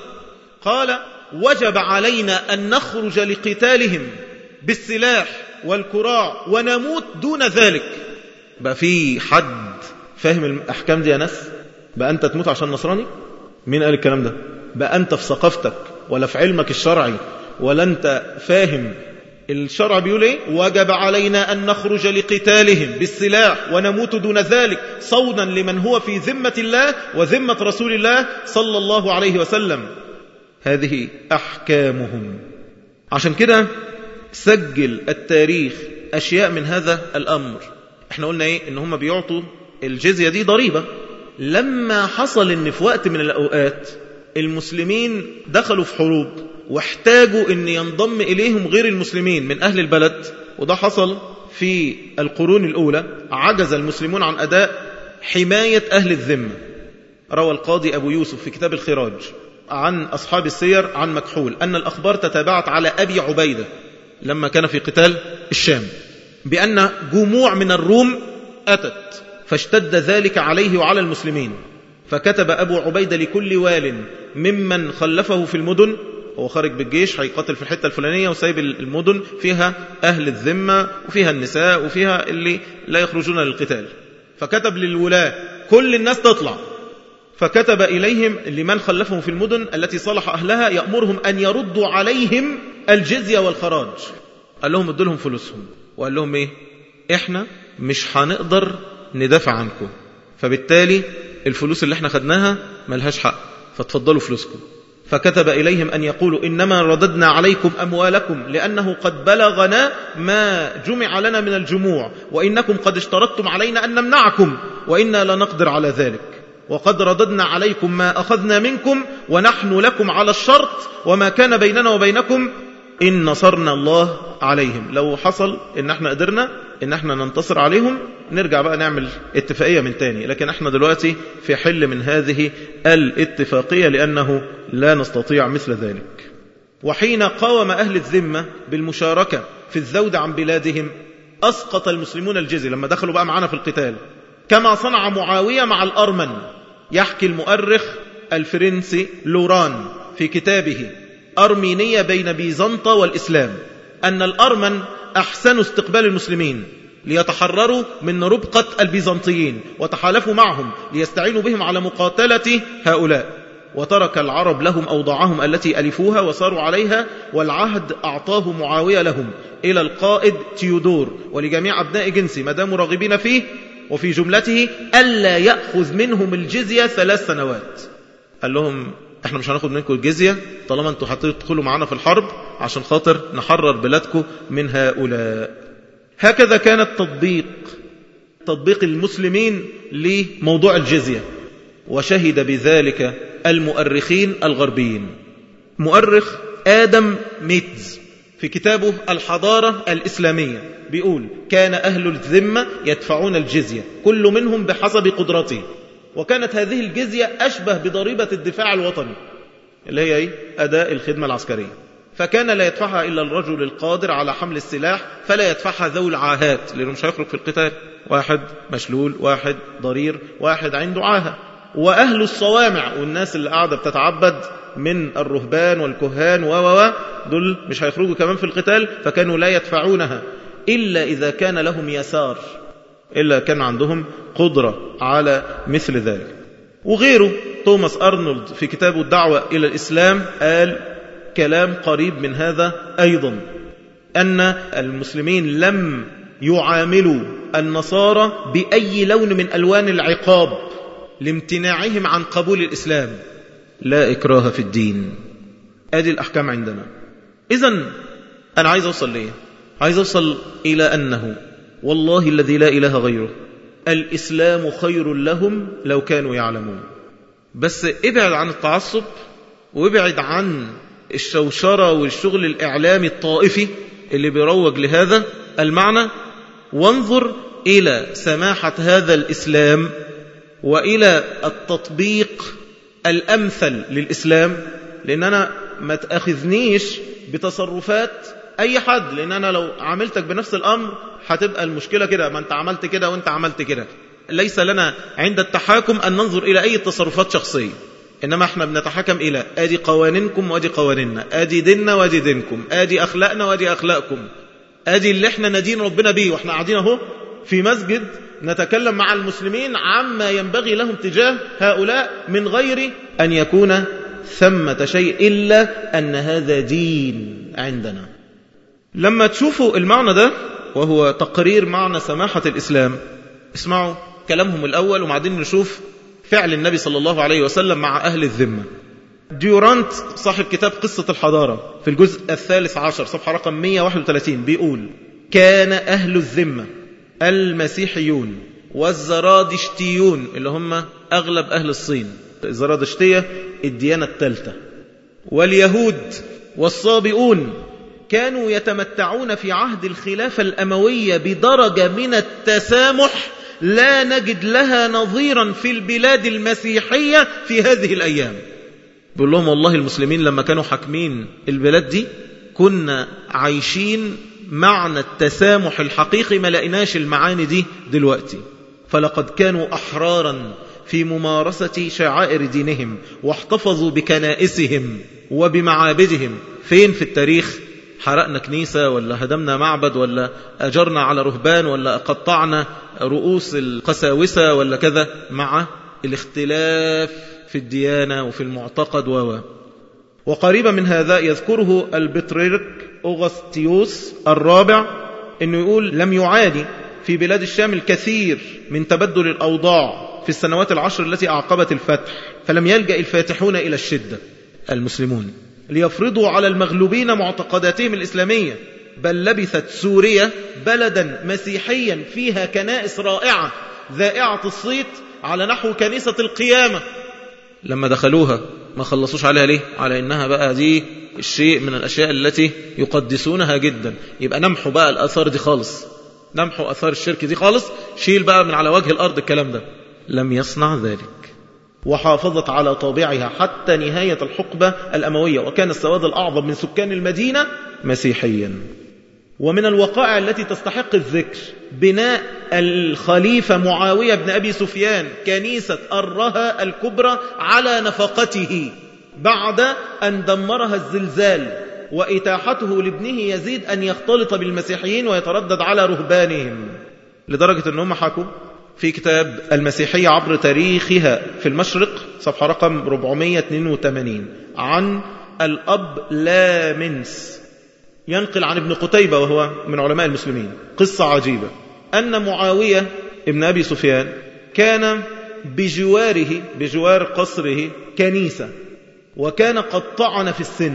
قال وجب علينا أن نخرج لقتالهم بالسلاح والكراع ونموت دون ذلك بقى في حد فاهم الأحكام دي يا ناس بقى أنت تموت عشان نصراني مين قال الكلام ده بقى أنت في ثقافتك ولا في علمك الشرعي ولا أنت فاهم الشرع بيقول ايه وجب علينا أن نخرج لقتالهم بالسلاح ونموت دون ذلك صودا لمن هو في ذمة الله وذمة رسول الله صلى الله عليه وسلم هذه أحكامهم عشان كده سجل التاريخ أشياء من هذا الأمر احنا قلنا ايه ان هم بيعطوا الجزية دي ضريبة لما حصل ان في وقت من الأوقات المسلمين دخلوا في حروب واحتاجوا ان ينضم اليهم غير المسلمين من اهل البلد وده حصل في القرون الاولى عجز المسلمون عن اداء حماية اهل الذمة روى القاضي ابو يوسف في كتاب الخراج عن اصحاب السير عن مكحول ان الاخبار تتابعت على ابي عبيدة لما كان في قتال الشام بان جموع من الروم اتت فاشتد ذلك عليه وعلى المسلمين فكتب أبو عبيدة لكل وال ممن خلفه في المدن هو خارج بالجيش هيقاتل في الحتة الفلانية وسايب المدن فيها أهل الذمة وفيها النساء وفيها اللي لا يخرجون للقتال فكتب للولاة كل الناس تطلع فكتب إليهم لمن خلفهم في المدن التي صلح أهلها يأمرهم أن يردوا عليهم الجزية والخراج قال لهم ادوا لهم فلوسهم وقال لهم إيه إحنا مش هنقدر ندافع عنكم فبالتالي الفلوس اللي احنا خدناها ملهاش حق فتفضلوا فلوسكم فكتب إليهم أن يقولوا إنما رددنا عليكم أموالكم لأنه قد بلغنا ما جمع لنا من الجموع وإنكم قد اشترطتم علينا أن نمنعكم وإنا لا نقدر على ذلك وقد رددنا عليكم ما أخذنا منكم ونحن لكم على الشرط وما كان بيننا وبينكم إن نصرنا الله عليهم لو حصل إن احنا قدرنا إن احنا ننتصر عليهم نرجع بقى نعمل اتفاقية من تاني لكن احنا دلوقتي في حل من هذه الاتفاقية لأنه لا نستطيع مثل ذلك وحين قاوم أهل الذمة بالمشاركة في الذود عن بلادهم أسقط المسلمون الجزية لما دخلوا بقى معنا في القتال كما صنع معاوية مع الأرمن يحكي المؤرخ الفرنسي لوران في كتابه أرمينية بين بيزنطة والإسلام أن الأرمن أحسنوا استقبال المسلمين ليتحرروا من ربقة البيزنطيين وتحالفوا معهم ليستعينوا بهم على مقاتلة هؤلاء وترك العرب لهم أوضاعهم التي ألفوها وصاروا عليها والعهد أعطاه معاوية لهم إلى القائد تيودور ولجميع أبناء جنسي ما داموا راغبين فيه وفي جملته ألا يأخذ منهم الجزية ثلاث سنوات قال لهم احنا مش هناخد منكم الجزية طالما انتوا هتدخلوا معانا في الحرب عشان خاطر نحرر بلادكم من هؤلاء هكذا كان التطبيق تطبيق المسلمين لموضوع الجزية وشهد بذلك المؤرخين الغربيين مؤرخ آدم ميتز في كتابه الحضارة الإسلامية بيقول كان أهل الذمة يدفعون الجزية كل منهم بحسب قدرته وكانت هذه الجزية أشبه بضريبة الدفاع الوطني اللي هي إيه؟ أداء الخدمة العسكرية فكان لا يدفعها إلا الرجل القادر على حمل السلاح فلا يدفعها ذوي العاهات لأنه مش هيخرج في القتال واحد مشلول واحد ضرير واحد عنده عاهة وأهل الصوامع والناس اللي قاعدة بتتعبد من الرهبان والكهان و دول مش هيخرجوا كمان في القتال فكانوا لا يدفعونها إلا إذا كان لهم يسار إلا كان عندهم قدرة على مثل ذلك وغيره توماس أرنولد في كتابه الدعوة إلى الإسلام قال كلام قريب من هذا أيضا أن المسلمين لم يعاملوا النصارى بأي لون من ألوان العقاب لامتناعهم عن قبول الإسلام لا إكراه في الدين هذه الأحكام عندنا إذا أنا عايز أوصل ليه عايز أوصل إلى أنه والله الذي لا إله غيره الإسلام خير لهم لو كانوا يعلمون بس ابعد عن التعصب وابعد عن الشوشرة والشغل الإعلامي الطائفي اللي بيروج لهذا المعنى وانظر إلى سماحة هذا الإسلام وإلى التطبيق الأمثل للإسلام لأن أنا ما تأخذنيش بتصرفات أي حد لأن أنا لو عملتك بنفس الأمر هتبقى المشكلة كده ما أنت عملت كده وأنت عملت كده ليس لنا عند التحاكم أن ننظر إلى أي تصرفات شخصية إنما احنا بنتحكم إلى آدي قوانينكم وادي قوانيننا آدي ديننا وادي دينكم آدي أخلاقنا وادي أخلاقكم آدي اللي احنا ندين ربنا بيه واحنا قاعدين اهو في مسجد نتكلم مع المسلمين عما ينبغي لهم تجاه هؤلاء من غير أن يكون ثمة شيء إلا أن هذا دين عندنا لما تشوفوا المعنى ده وهو تقرير معنى سماحة الإسلام اسمعوا كلامهم الأول وبعدين نشوف فعل النبي صلى الله عليه وسلم مع أهل الذمة ديورانت صاحب كتاب قصة الحضارة في الجزء الثالث عشر صفحة رقم 131 بيقول كان أهل الذمة المسيحيون والزرادشتيون اللي هم أغلب أهل الصين الزرادشتية الديانة الثالثة واليهود والصابئون كانوا يتمتعون في عهد الخلافة الأموية بدرجة من التسامح لا نجد لها نظيرا في البلاد المسيحية في هذه الأيام بيقول لهم والله المسلمين لما كانوا حاكمين البلاد دي كنا عايشين معنى التسامح الحقيقي ما لقيناش المعاني دي دلوقتي فلقد كانوا أحرارا في ممارسة شعائر دينهم واحتفظوا بكنائسهم وبمعابدهم فين في التاريخ حرقنا كنيسة ولا هدمنا معبد ولا أجرنا على رهبان ولا قطعنا رؤوس القساوسة ولا كذا مع الاختلاف في الديانة وفي المعتقد و وقريبا من هذا يذكره البطريرك أغسطيوس الرابع أنه يقول لم يعاني في بلاد الشام الكثير من تبدل الأوضاع في السنوات العشر التي أعقبت الفتح فلم يلجأ الفاتحون إلى الشدة المسلمون ليفرضوا على المغلوبين معتقداتهم الإسلامية بل لبثت سوريا بلدا مسيحيا فيها كنائس رائعة ذائعة الصيت على نحو كنيسة القيامة لما دخلوها ما خلصوش عليها ليه على إنها بقى دي الشيء من الأشياء التي يقدسونها جدا يبقى نمحوا بقى الأثار دي خالص نمحوا أثار الشرك دي خالص شيل بقى من على وجه الأرض الكلام ده لم يصنع ذلك وحافظت على طابعها حتى نهاية الحقبة الأموية وكان السواد الأعظم من سكان المدينة مسيحيا ومن الوقائع التي تستحق الذكر بناء الخليفة معاوية بن أبي سفيان كنيسة الرها الكبرى على نفقته بعد أن دمرها الزلزال وإتاحته لابنه يزيد أن يختلط بالمسيحيين ويتردد على رهبانهم لدرجة أنهم حكوا في كتاب المسيحية عبر تاريخها في المشرق صفحة رقم 482 عن الأب لامنس ينقل عن ابن قتيبة وهو من علماء المسلمين قصة عجيبة أن معاوية ابن أبي سفيان كان بجواره بجوار قصره كنيسة وكان قد طعن في السن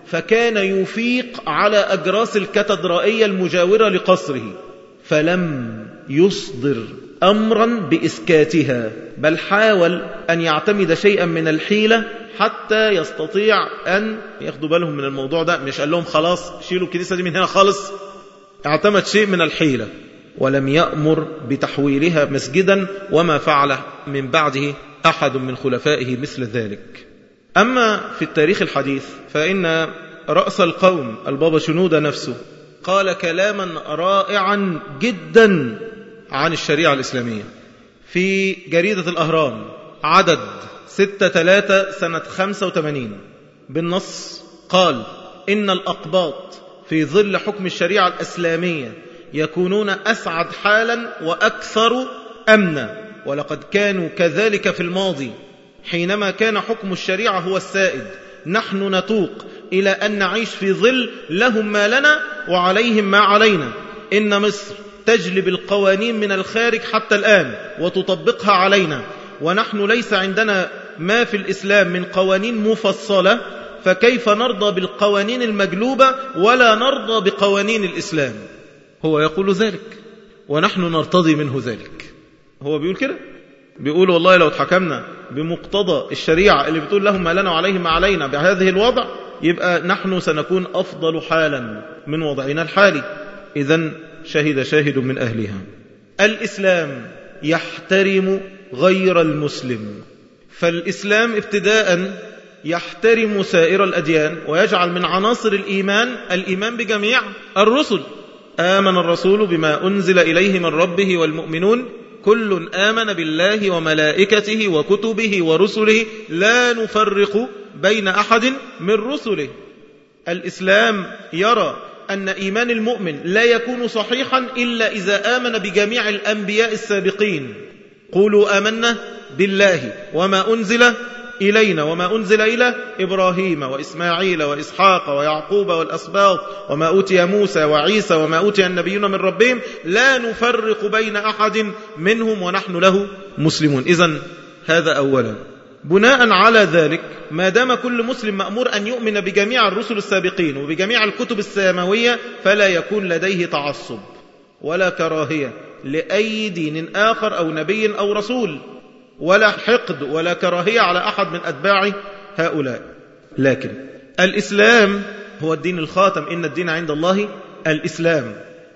فكان يفيق على أجراس الكاتدرائية المجاورة لقصره فلم يصدر أمرا بإسكاتها بل حاول أن يعتمد شيئا من الحيلة حتى يستطيع أن ياخدوا بالهم من الموضوع ده مش قال لهم خلاص شيلوا الكنيسة دي من هنا خالص اعتمد شيء من الحيلة ولم يأمر بتحويلها مسجدا وما فعل من بعده أحد من خلفائه مثل ذلك أما في التاريخ الحديث فإن رأس القوم البابا شنودة نفسه قال كلاما رائعا جدا عن الشريعة الإسلامية في جريدة الأهرام عدد ستة ثلاثة سنة خمسة وثمانين بالنص قال إن الأقباط في ظل حكم الشريعة الإسلامية يكونون أسعد حالا وأكثر أمنا ولقد كانوا كذلك في الماضي حينما كان حكم الشريعة هو السائد نحن نتوق إلى أن نعيش في ظل لهم ما لنا وعليهم ما علينا إن مصر تجلب القوانين من الخارج حتى الآن وتطبقها علينا ونحن ليس عندنا ما في الإسلام من قوانين مفصلة فكيف نرضى بالقوانين المجلوبة ولا نرضى بقوانين الإسلام هو يقول ذلك ونحن نرتضي منه ذلك هو بيقول كده بيقول والله لو اتحكمنا بمقتضى الشريعة اللي بتقول لهم ما لنا وعليهم ما علينا بهذه الوضع يبقى نحن سنكون أفضل حالا من وضعنا الحالي إذا شهد شاهد من أهلها الإسلام يحترم غير المسلم فالإسلام ابتداء يحترم سائر الأديان ويجعل من عناصر الإيمان الإيمان بجميع الرسل آمن الرسول بما أنزل إليه من ربه والمؤمنون كل آمن بالله وملائكته وكتبه ورسله لا نفرق بين أحد من رسله الإسلام يرى أن إيمان المؤمن لا يكون صحيحا إلا إذا آمن بجميع الأنبياء السابقين قولوا آمنا بالله وما أنزل إلينا وما أنزل إلى إبراهيم وإسماعيل وإسحاق ويعقوب والأسباط وما أوتي موسى وعيسى وما أوتي النبيون من ربهم لا نفرق بين أحد منهم ونحن له مسلمون إذا هذا أولا بناء على ذلك ما دام كل مسلم مأمور أن يؤمن بجميع الرسل السابقين وبجميع الكتب السماوية فلا يكون لديه تعصب ولا كراهية لأي دين آخر أو نبي أو رسول ولا حقد ولا كراهية على أحد من أتباع هؤلاء لكن الإسلام هو الدين الخاتم إن الدين عند الله الإسلام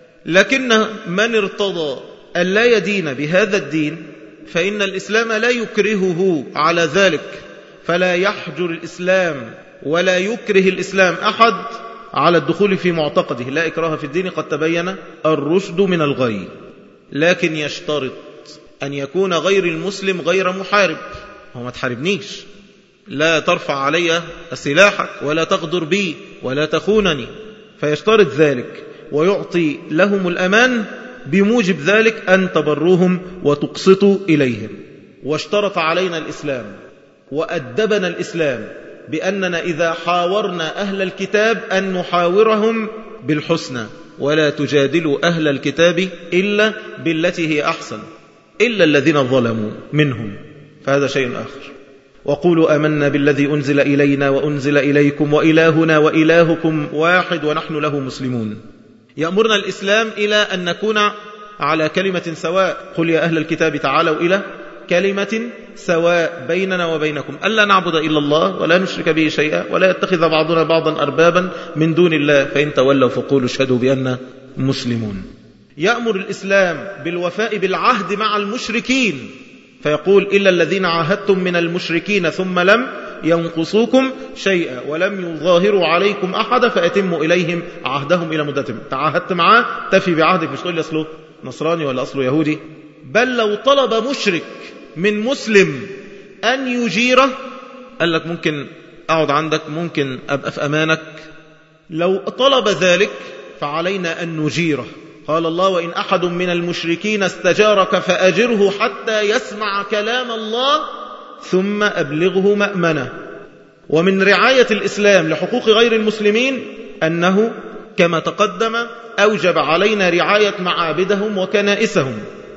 لكن من ارتضى أن لا يدين بهذا الدين فإن الإسلام لا يكرهه على ذلك فلا يحجر الإسلام ولا يكره الإسلام أحد على الدخول في معتقده لا إكراه في الدين قد تبين الرشد من الغي لكن يشترط أن يكون غير المسلم غير محارب هو ما تحاربنيش لا ترفع علي سلاحك ولا تغدر بي ولا تخونني فيشترط ذلك ويعطي لهم الأمان بموجب ذلك أن تبروهم وتقسطوا إليهم واشترط علينا الإسلام وأدبنا الإسلام بأننا إذا حاورنا أهل الكتاب أن نحاورهم بالحسنى ولا تجادلوا أهل الكتاب إلا بالتي هي أحسن إلا الذين ظلموا منهم فهذا شيء آخر وقولوا آمنا بالذي أنزل إلينا وأنزل إليكم وإلهنا وإلهكم واحد ونحن له مسلمون يأمرنا الإسلام إلى أن نكون على كلمة سواء قل يا أهل الكتاب تعالوا إلى كلمة سواء بيننا وبينكم ألا نعبد إلا الله ولا نشرك به شيئا ولا يتخذ بعضنا بعضا أربابا من دون الله فإن تولوا فقولوا اشهدوا بأن مسلمون يأمر الإسلام بالوفاء بالعهد مع المشركين فيقول إلا الذين عاهدتم من المشركين ثم لم ينقصوكم شيئا ولم يظاهروا عليكم أحدا فأتموا إليهم عهدهم إلى مدتهم تعاهدت معاه تفي بعهدك مش تقول لي أصله نصراني ولا أصله يهودي بل لو طلب مشرك من مسلم أن يجيره قال لك ممكن أقعد عندك ممكن أبقى في أمانك لو طلب ذلك فعلينا أن نجيره قال الله وإن أحد من المشركين استجارك فأجره حتى يسمع كلام الله ثم أبلغه مأمنه ومن رعاية الإسلام لحقوق غير المسلمين أنه كما تقدم أوجب علينا رعاية معابدهم وكنائسهم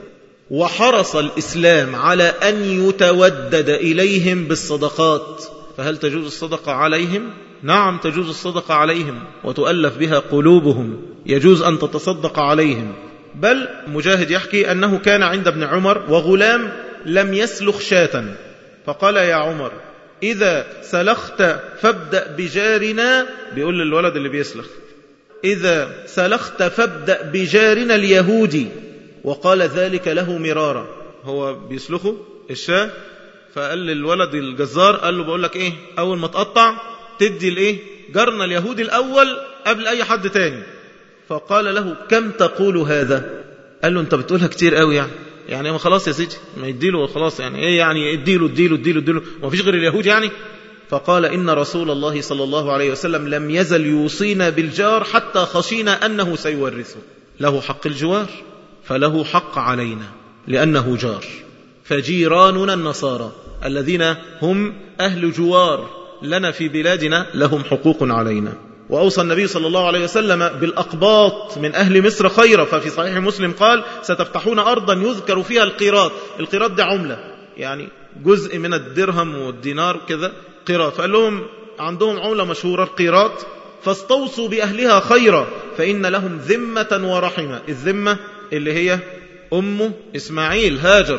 وحرص الإسلام على أن يتودد إليهم بالصدقات فهل تجوز الصدقة عليهم؟ نعم تجوز الصدقة عليهم وتؤلف بها قلوبهم يجوز أن تتصدق عليهم بل مجاهد يحكي أنه كان عند ابن عمر وغلام لم يسلخ شاة فقال يا عمر إذا سلخت فابدأ بجارنا بيقول للولد اللي بيسلخ إذا سلخت فابدأ بجارنا اليهودي وقال ذلك له مرارا هو بيسلخه الشاه فقال للولد الجزار قال له بقول لك ايه اول ما تقطع تدي الايه جارنا اليهودي الاول قبل اي حد تاني فقال له كم تقول هذا قال له انت بتقولها كتير قوي يعني يعني ما خلاص يا سيدي ما يديله خلاص يعني ايه يعني اديله اديله اديله اديله ما فيش غير اليهود يعني فقال إن رسول الله صلى الله عليه وسلم لم يزل يوصينا بالجار حتى خشينا أنه سيورثه له حق الجوار فله حق علينا لأنه جار فجيراننا النصارى الذين هم أهل جوار لنا في بلادنا لهم حقوق علينا وأوصى النبي صلى الله عليه وسلم بالأقباط من أهل مصر خيرا ففي صحيح مسلم قال ستفتحون أرضا يذكر فيها القيراط القيراط دي عملة يعني جزء من الدرهم والدينار كذا قيراط فقال لهم عندهم عملة مشهورة القيراط فاستوصوا بأهلها خيرا فإن لهم ذمة ورحمة الذمة اللي هي أم إسماعيل هاجر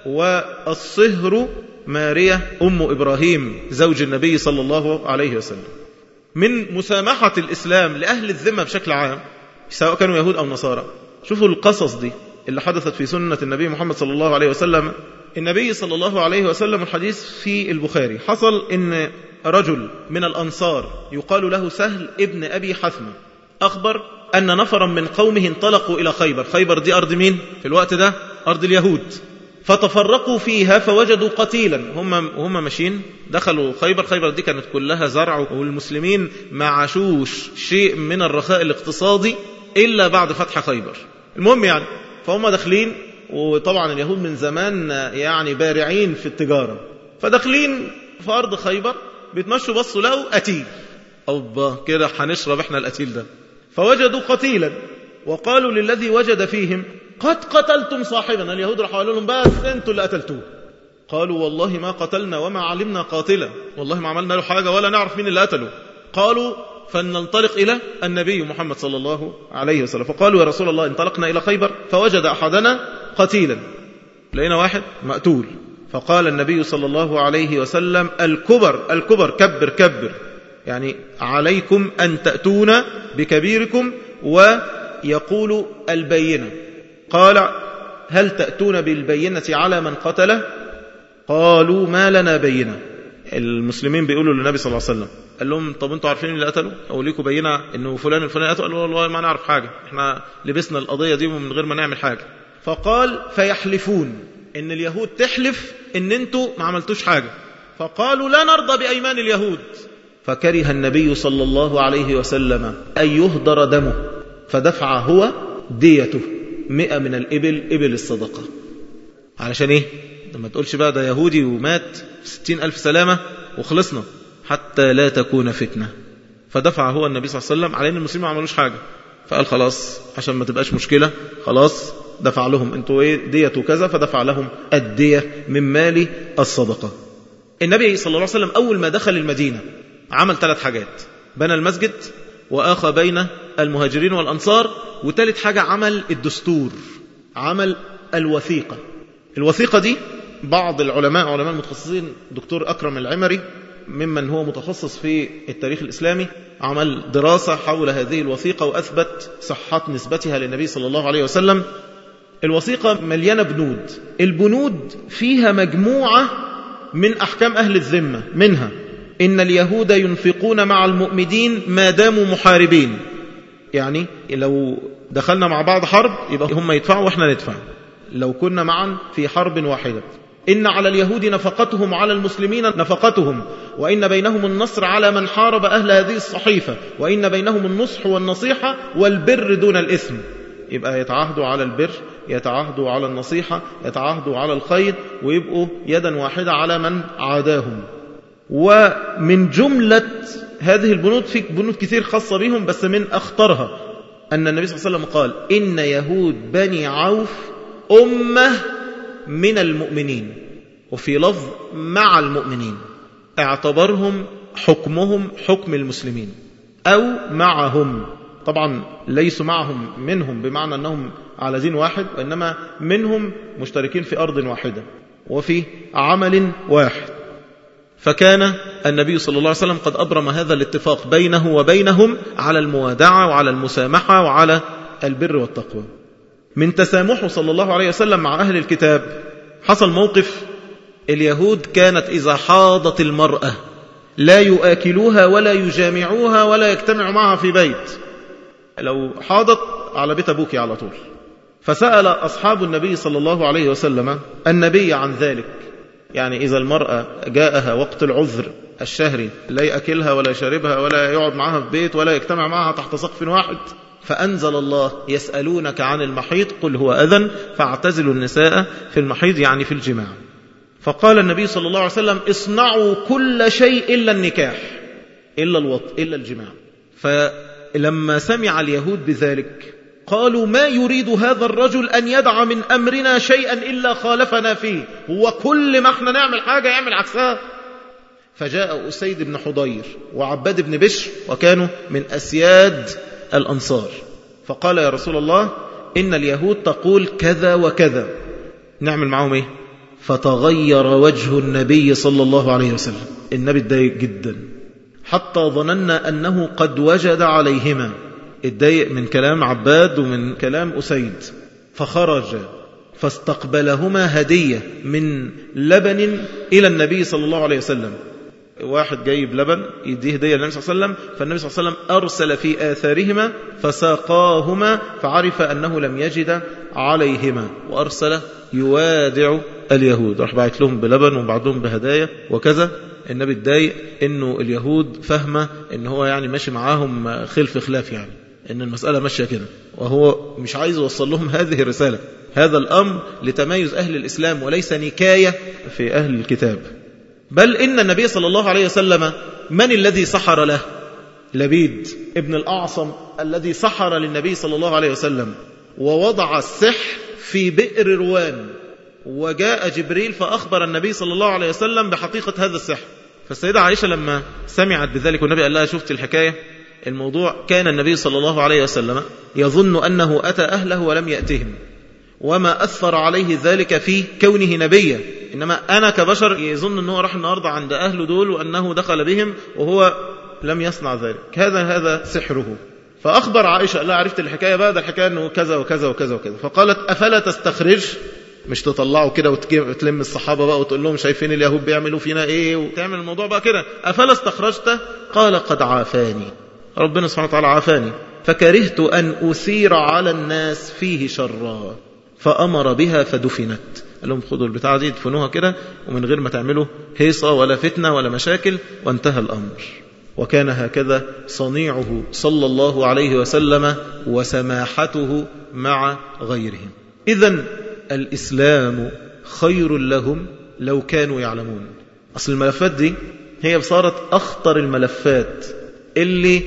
والصهر مارية أم إبراهيم زوج النبي صلى الله عليه وسلم من مسامحة الإسلام لأهل الذمة بشكل عام سواء كانوا يهود أو نصارى شوفوا القصص دي اللي حدثت في سنة النبي محمد صلى الله عليه وسلم النبي صلى الله عليه وسلم الحديث في البخاري حصل ان رجل من الأنصار يقال له سهل ابن أبي حثمة أخبر أن نفرا من قومه انطلقوا إلى خيبر خيبر دي أرض مين في الوقت ده أرض اليهود فتفرقوا فيها فوجدوا قتيلا هم هم ماشيين دخلوا خيبر خيبر دي كانت كلها زرع والمسلمين ما عاشوش شيء من الرخاء الاقتصادي إلا بعد فتح خيبر المهم يعني فهم داخلين وطبعا اليهود من زمان يعني بارعين في التجارة فداخلين في أرض خيبر بيتمشوا بصوا لقوا قتيل أوبا كده هنشرب احنا القتيل ده فوجدوا قتيلا وقالوا للذي وجد فيهم قد قتلتم صاحبنا اليهود راحوا قالوا لهم بس انتوا اللي قتلتوه قالوا والله ما قتلنا وما علمنا قاتلا والله ما عملنا له حاجة ولا نعرف مين اللي قتله قالوا فننطلق إلى النبي محمد صلى الله عليه وسلم فقالوا يا رسول الله انطلقنا إلى خيبر فوجد أحدنا قتيلا لقينا واحد مقتول فقال النبي صلى الله عليه وسلم الكبر الكبر كبر كبر يعني عليكم أن تأتون بكبيركم ويقول البينة قال هل تأتون بالبينة على من قتله قالوا ما لنا بينة المسلمين بيقولوا للنبي صلى الله عليه وسلم قال لهم طب انتوا عارفين اللي قتلوا او ليكوا بينه انه فلان الفلاني قتل قالوا والله ما نعرف حاجه احنا لبسنا القضيه دي من غير ما نعمل حاجه فقال فيحلفون ان اليهود تحلف ان انتوا ما عملتوش حاجه فقالوا لا نرضى بايمان اليهود فكره النبي صلى الله عليه وسلم ان يهدر دمه فدفع هو ديته مئة من الإبل إبل الصدقة علشان إيه لما تقولش بقى ده يهودي ومات ستين ألف سلامة وخلصنا حتى لا تكون فتنة فدفع هو النبي صلى الله عليه وسلم على أن المسلمين ما عملوش حاجة فقال خلاص عشان ما تبقاش مشكلة خلاص دفع لهم انتوا ايه دية كذا فدفع لهم الدية من مال الصدقة النبي صلى الله عليه وسلم أول ما دخل المدينة عمل ثلاث حاجات بنى المسجد وآخى بين المهاجرين والأنصار وثالث حاجة عمل الدستور عمل الوثيقة الوثيقة دي بعض العلماء علماء المتخصصين دكتور أكرم العمري ممن هو متخصص في التاريخ الإسلامي عمل دراسة حول هذه الوثيقة وأثبت صحة نسبتها للنبي صلى الله عليه وسلم الوثيقة مليانة بنود البنود فيها مجموعة من أحكام أهل الذمة منها إن اليهود ينفقون مع المؤمنين ما داموا محاربين يعني لو دخلنا مع بعض حرب يبقى هم يدفعوا وإحنا ندفع لو كنا معا في حرب واحدة إن على اليهود نفقتهم على المسلمين نفقتهم وإن بينهم النصر على من حارب أهل هذه الصحيفة وإن بينهم النصح والنصيحة والبر دون الإثم يبقى يتعاهدوا على البر يتعاهدوا على النصيحة يتعاهدوا على الخير ويبقوا يدا واحدة على من عاداهم ومن جملة هذه البنود في بنود كثير خاصة بهم بس من أخطرها أن النبي صلى الله عليه وسلم قال إن يهود بني عوف أمة من المؤمنين وفي لفظ مع المؤمنين اعتبرهم حكمهم حكم المسلمين أو معهم طبعا ليسوا معهم منهم بمعنى أنهم على دين واحد وإنما منهم مشتركين في أرض واحدة وفي عمل واحد فكان النبي صلى الله عليه وسلم قد أبرم هذا الاتفاق بينه وبينهم على الموادعة وعلى المسامحة وعلى البر والتقوى من تسامحه صلى الله عليه وسلم مع أهل الكتاب حصل موقف اليهود كانت إذا حاضت المرأة لا يؤكلوها ولا يجامعوها ولا يجتمعوا معها في بيت لو حاضت على بيت أبوك على طول فسأل أصحاب النبي صلى الله عليه وسلم النبي عن ذلك يعني إذا المرأة جاءها وقت العذر الشهري لا يأكلها ولا يشربها ولا يقعد معها في بيت ولا يجتمع معها تحت سقف واحد فأنزل الله يسألونك عن المحيط قل هو أذن فاعتزلوا النساء في المحيط يعني في الجماع فقال النبي صلى الله عليه وسلم اصنعوا كل شيء إلا النكاح إلا الوط إلا الجماع فلما سمع اليهود بذلك قالوا ما يريد هذا الرجل أن يدع من أمرنا شيئا إلا خالفنا فيه هو كل ما احنا نعمل حاجة يعمل عكسها فجاء أسيد بن حضير وعباد بن بشر وكانوا من أسياد الأنصار فقال يا رسول الله إن اليهود تقول كذا وكذا نعمل معهم إيه فتغير وجه النبي صلى الله عليه وسلم النبي اتضايق جدا حتى ظننا أنه قد وجد عليهما اتضايق من كلام عباد ومن كلام أسيد فخرج فاستقبلهما هدية من لبن إلى النبي صلى الله عليه وسلم واحد جايب لبن يديه هدية للنبي صلى الله عليه وسلم فالنبي صلى الله عليه وسلم أرسل في آثارهما فساقاهما فعرف أنه لم يجد عليهما وأرسل يوادع اليهود راح بعت لهم بلبن وبعضهم بهدايا وكذا النبي اتضايق انه اليهود فاهمه ان هو يعني ماشي معاهم خلف خلاف يعني ان المسألة ماشية كده وهو مش عايز يوصل لهم هذه الرسالة هذا الأمر لتمايز أهل الإسلام وليس نكاية في أهل الكتاب بل إن النبي صلى الله عليه وسلم من الذي سحر له لبيد ابن الأعصم الذي سحر للنبي صلى الله عليه وسلم ووضع السحر في بئر روان وجاء جبريل فأخبر النبي صلى الله عليه وسلم بحقيقة هذا السحر فالسيدة عائشة لما سمعت بذلك والنبي قال لها شفت الحكاية الموضوع كان النبي صلى الله عليه وسلم يظن أنه أتى أهله ولم يأتهم وما أثر عليه ذلك في كونه نبيا إنما أنا كبشر يظن أنه راح النهاردة عند أهله دول وأنه دخل بهم وهو لم يصنع ذلك هذا هذا سحره فأخبر عائشة لا عرفت الحكاية بقى ده الحكاية أنه كذا وكذا وكذا وكذا فقالت أفلا تستخرج مش تطلعوا كده وتلم الصحابة بقى وتقول لهم شايفين اليهود بيعملوا فينا ايه وتعمل الموضوع بقى كده أفلا استخرجت قال قد عافاني ربنا سبحانه وتعالى عافاني فكرهت أن أثير على الناس فيه شرا فأمر بها فدفنت قال لهم خذوا البتاعة دي دفنوها كده ومن غير ما تعملوا هيصة ولا فتنة ولا مشاكل وانتهى الأمر وكان هكذا صنيعه صلى الله عليه وسلم وسماحته مع غيرهم إذا الإسلام خير لهم لو كانوا يعلمون أصل الملفات دي هي صارت أخطر الملفات اللي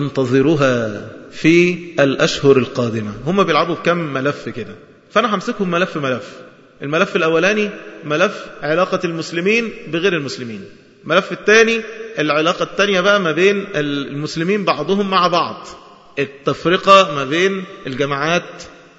ننتظرها في الأشهر القادمة هم بيلعبوا بكم ملف كده فأنا همسكهم ملف ملف الملف الأولاني ملف علاقة المسلمين بغير المسلمين الملف الثاني العلاقة الثانية بقى ما بين المسلمين بعضهم مع بعض التفرقة ما بين الجماعات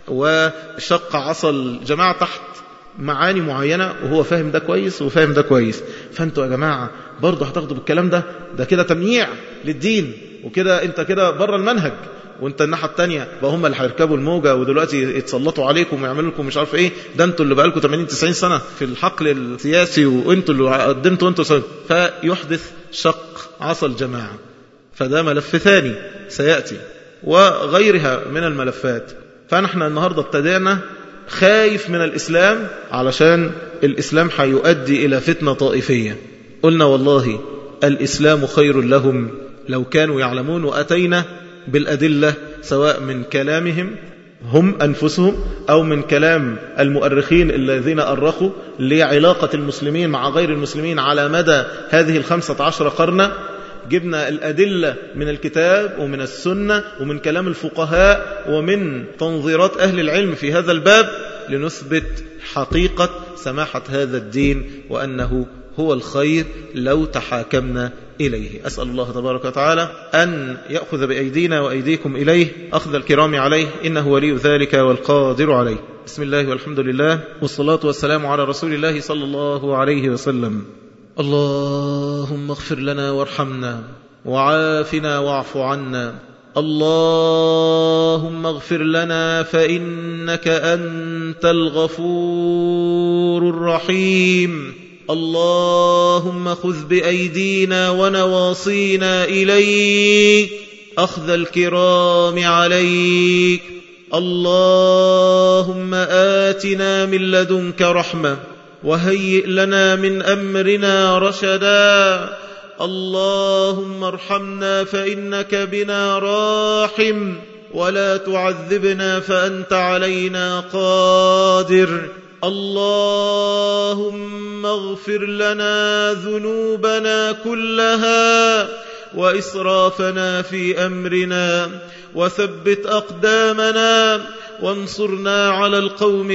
وشق عصا الجماعة تحت معاني معينة وهو فاهم ده كويس وفاهم ده كويس فانتوا يا جماعة برضه هتاخدوا بالكلام ده ده كده تمييع للدين وكده انت كده بره المنهج وانت الناحيه الثانيه بقى هم اللي هيركبوا الموجه ودلوقتي يتسلطوا عليكم ويعملوا لكم مش عارف ايه ده انتوا اللي بقى لكم 80 90 سنه في الحقل السياسي وانتوا اللي قدمتوا انتوا سنة. فيحدث شق عصا الجماعه فده ملف ثاني سياتي وغيرها من الملفات فنحن النهارده ابتدينا خايف من الاسلام علشان الاسلام هيؤدي الى فتنه طائفيه قلنا والله الاسلام خير لهم لو كانوا يعلمون واتينا بالأدلة سواء من كلامهم هم أنفسهم أو من كلام المؤرخين الذين أرخوا لعلاقة المسلمين مع غير المسلمين على مدى هذه الخمسة عشر قرنا جبنا الأدلة من الكتاب ومن السنة ومن كلام الفقهاء ومن تنظيرات أهل العلم في هذا الباب لنثبت حقيقة سماحة هذا الدين وأنه هو الخير لو تحاكمنا إليه أسأل الله تبارك وتعالى أن يأخذ بأيدينا وأيديكم إليه أخذ الكرام عليه إنه ولي ذلك والقادر عليه بسم الله والحمد لله والصلاة والسلام على رسول الله صلى الله عليه وسلم اللهم اغفر لنا وارحمنا وعافنا واعف عنا اللهم اغفر لنا فإنك أنت الغفور الرحيم اللهم خذ بأيدينا ونواصينا إليك أخذ الكرام عليك اللهم آتنا من لدنك رحمة وهيئ لنا من أمرنا رشدا اللهم ارحمنا فإنك بنا راحم ولا تعذبنا فأنت علينا قادر اللهم اغفر لنا ذنوبنا كلها وإسرافنا في أمرنا وثبت أقدامنا وانصرنا على القوم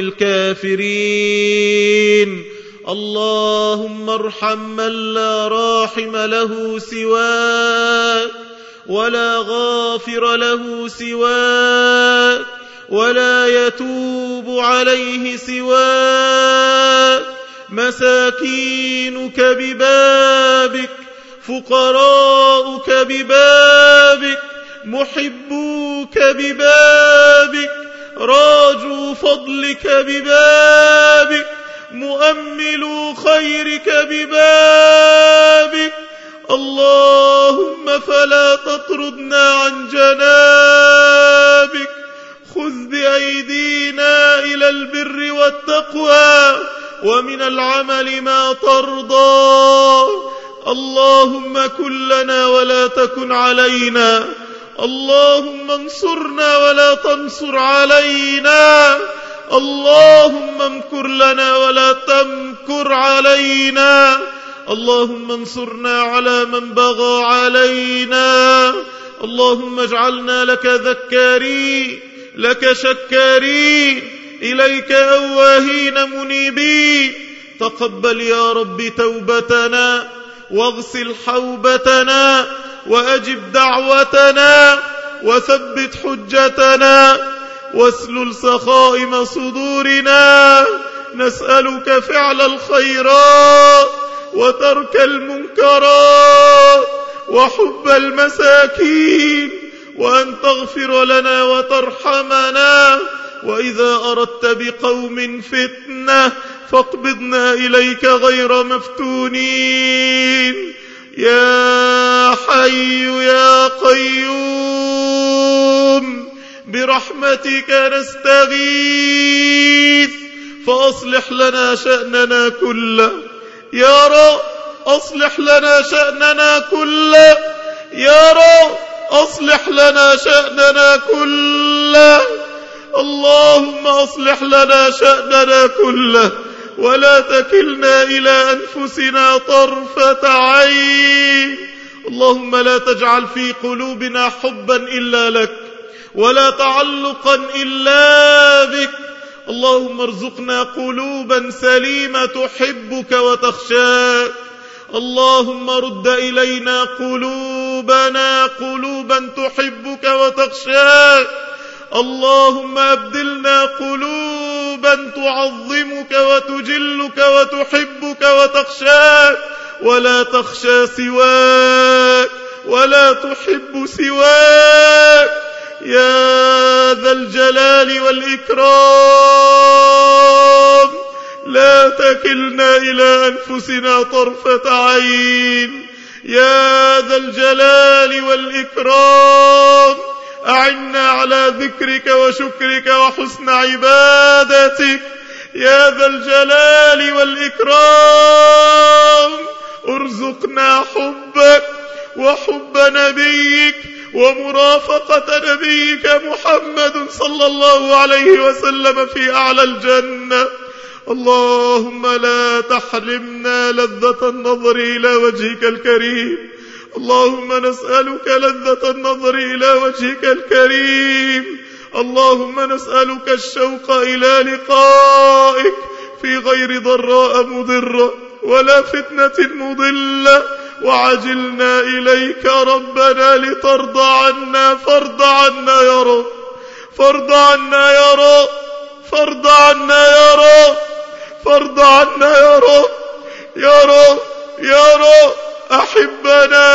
الكافرين اللهم ارحم من لا راحم له سواك ولا غافر له سواك ولا يتوب عليه سواك مساكينك ببابك فقراؤك ببابك محبوك ببابك راجوا فضلك ببابك مؤمل خيرك ببابك اللهم فلا تطردنا عن جنابك خذ بأيدينا إلى البر والتقوى ومن العمل ما ترضى اللهم كن لنا ولا تكن علينا اللهم انصرنا ولا تنصر علينا اللهم امكر لنا ولا تمكر علينا اللهم انصرنا على من بغى علينا اللهم اجعلنا لك ذكارين لك شكارين إليك أواهين منيبين تقبل يا رب توبتنا واغسل حوبتنا وأجب دعوتنا وثبت حجتنا واسلل سخائم صدورنا نسألك فعل الخيرات وترك المنكرات وحب المساكين وأن تغفر لنا وترحمنا وإذا أردت بقوم فتنة فاقبضنا إليك غير مفتونين يا حي يا قيوم برحمتك نستغيث فأصلح لنا شأننا كله يا رب أصلح لنا شأننا كله يا رب أصلح لنا شأننا كله اللهم أصلح لنا شأننا كله ولا تكلنا إلى أنفسنا طرفة عين اللهم لا تجعل في قلوبنا حبا إلا لك ولا تعلقا إلا بك اللهم ارزقنا قلوبا سليمة تحبك وتخشاك اللهم رد إلينا قلوبنا قلوبا تحبك وتخشاك اللهم أبدلنا قلوبا تعظمك وتجلك وتحبك وتخشاك ولا تخشى سواك ولا تحب سواك يا ذا الجلال والإكرام لا تكلنا إلى أنفسنا طرفة عين يا ذا الجلال والإكرام أعنا على ذكرك وشكرك وحسن عبادتك يا ذا الجلال والإكرام ارزقنا حبك وحب نبيك ومرافقة نبيك محمد صلى الله عليه وسلم في أعلى الجنة اللهم لا تحرمنا لذة النظر إلى وجهك الكريم اللهم نسألك لذة النظر إلى وجهك الكريم اللهم نسألك الشوق إلى لقائك في غير ضراء مضرة ولا فتنة مضلة وعجلنا إليك ربنا لترضى عنا فارض عنا يا رب فارض عنا يا رب فارض عنا يا رب فارض عنا يا رب يا رب يا رب أحبنا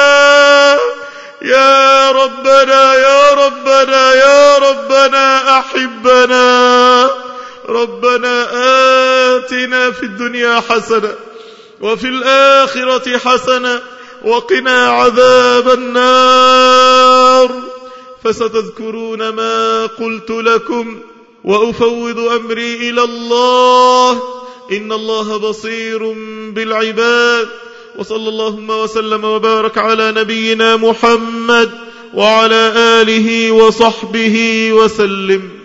يا ربنا يا ربنا يا ربنا أحبنا ربنا آتنا في الدنيا حسنة وفي الآخرة حسنة وقنا عذاب النار فستذكرون ما قلت لكم وأفوض أمري إلى الله إن الله بصير بالعباد وصلى اللهم وسلم وبارك على نبينا محمد وعلى آله وصحبه وسلم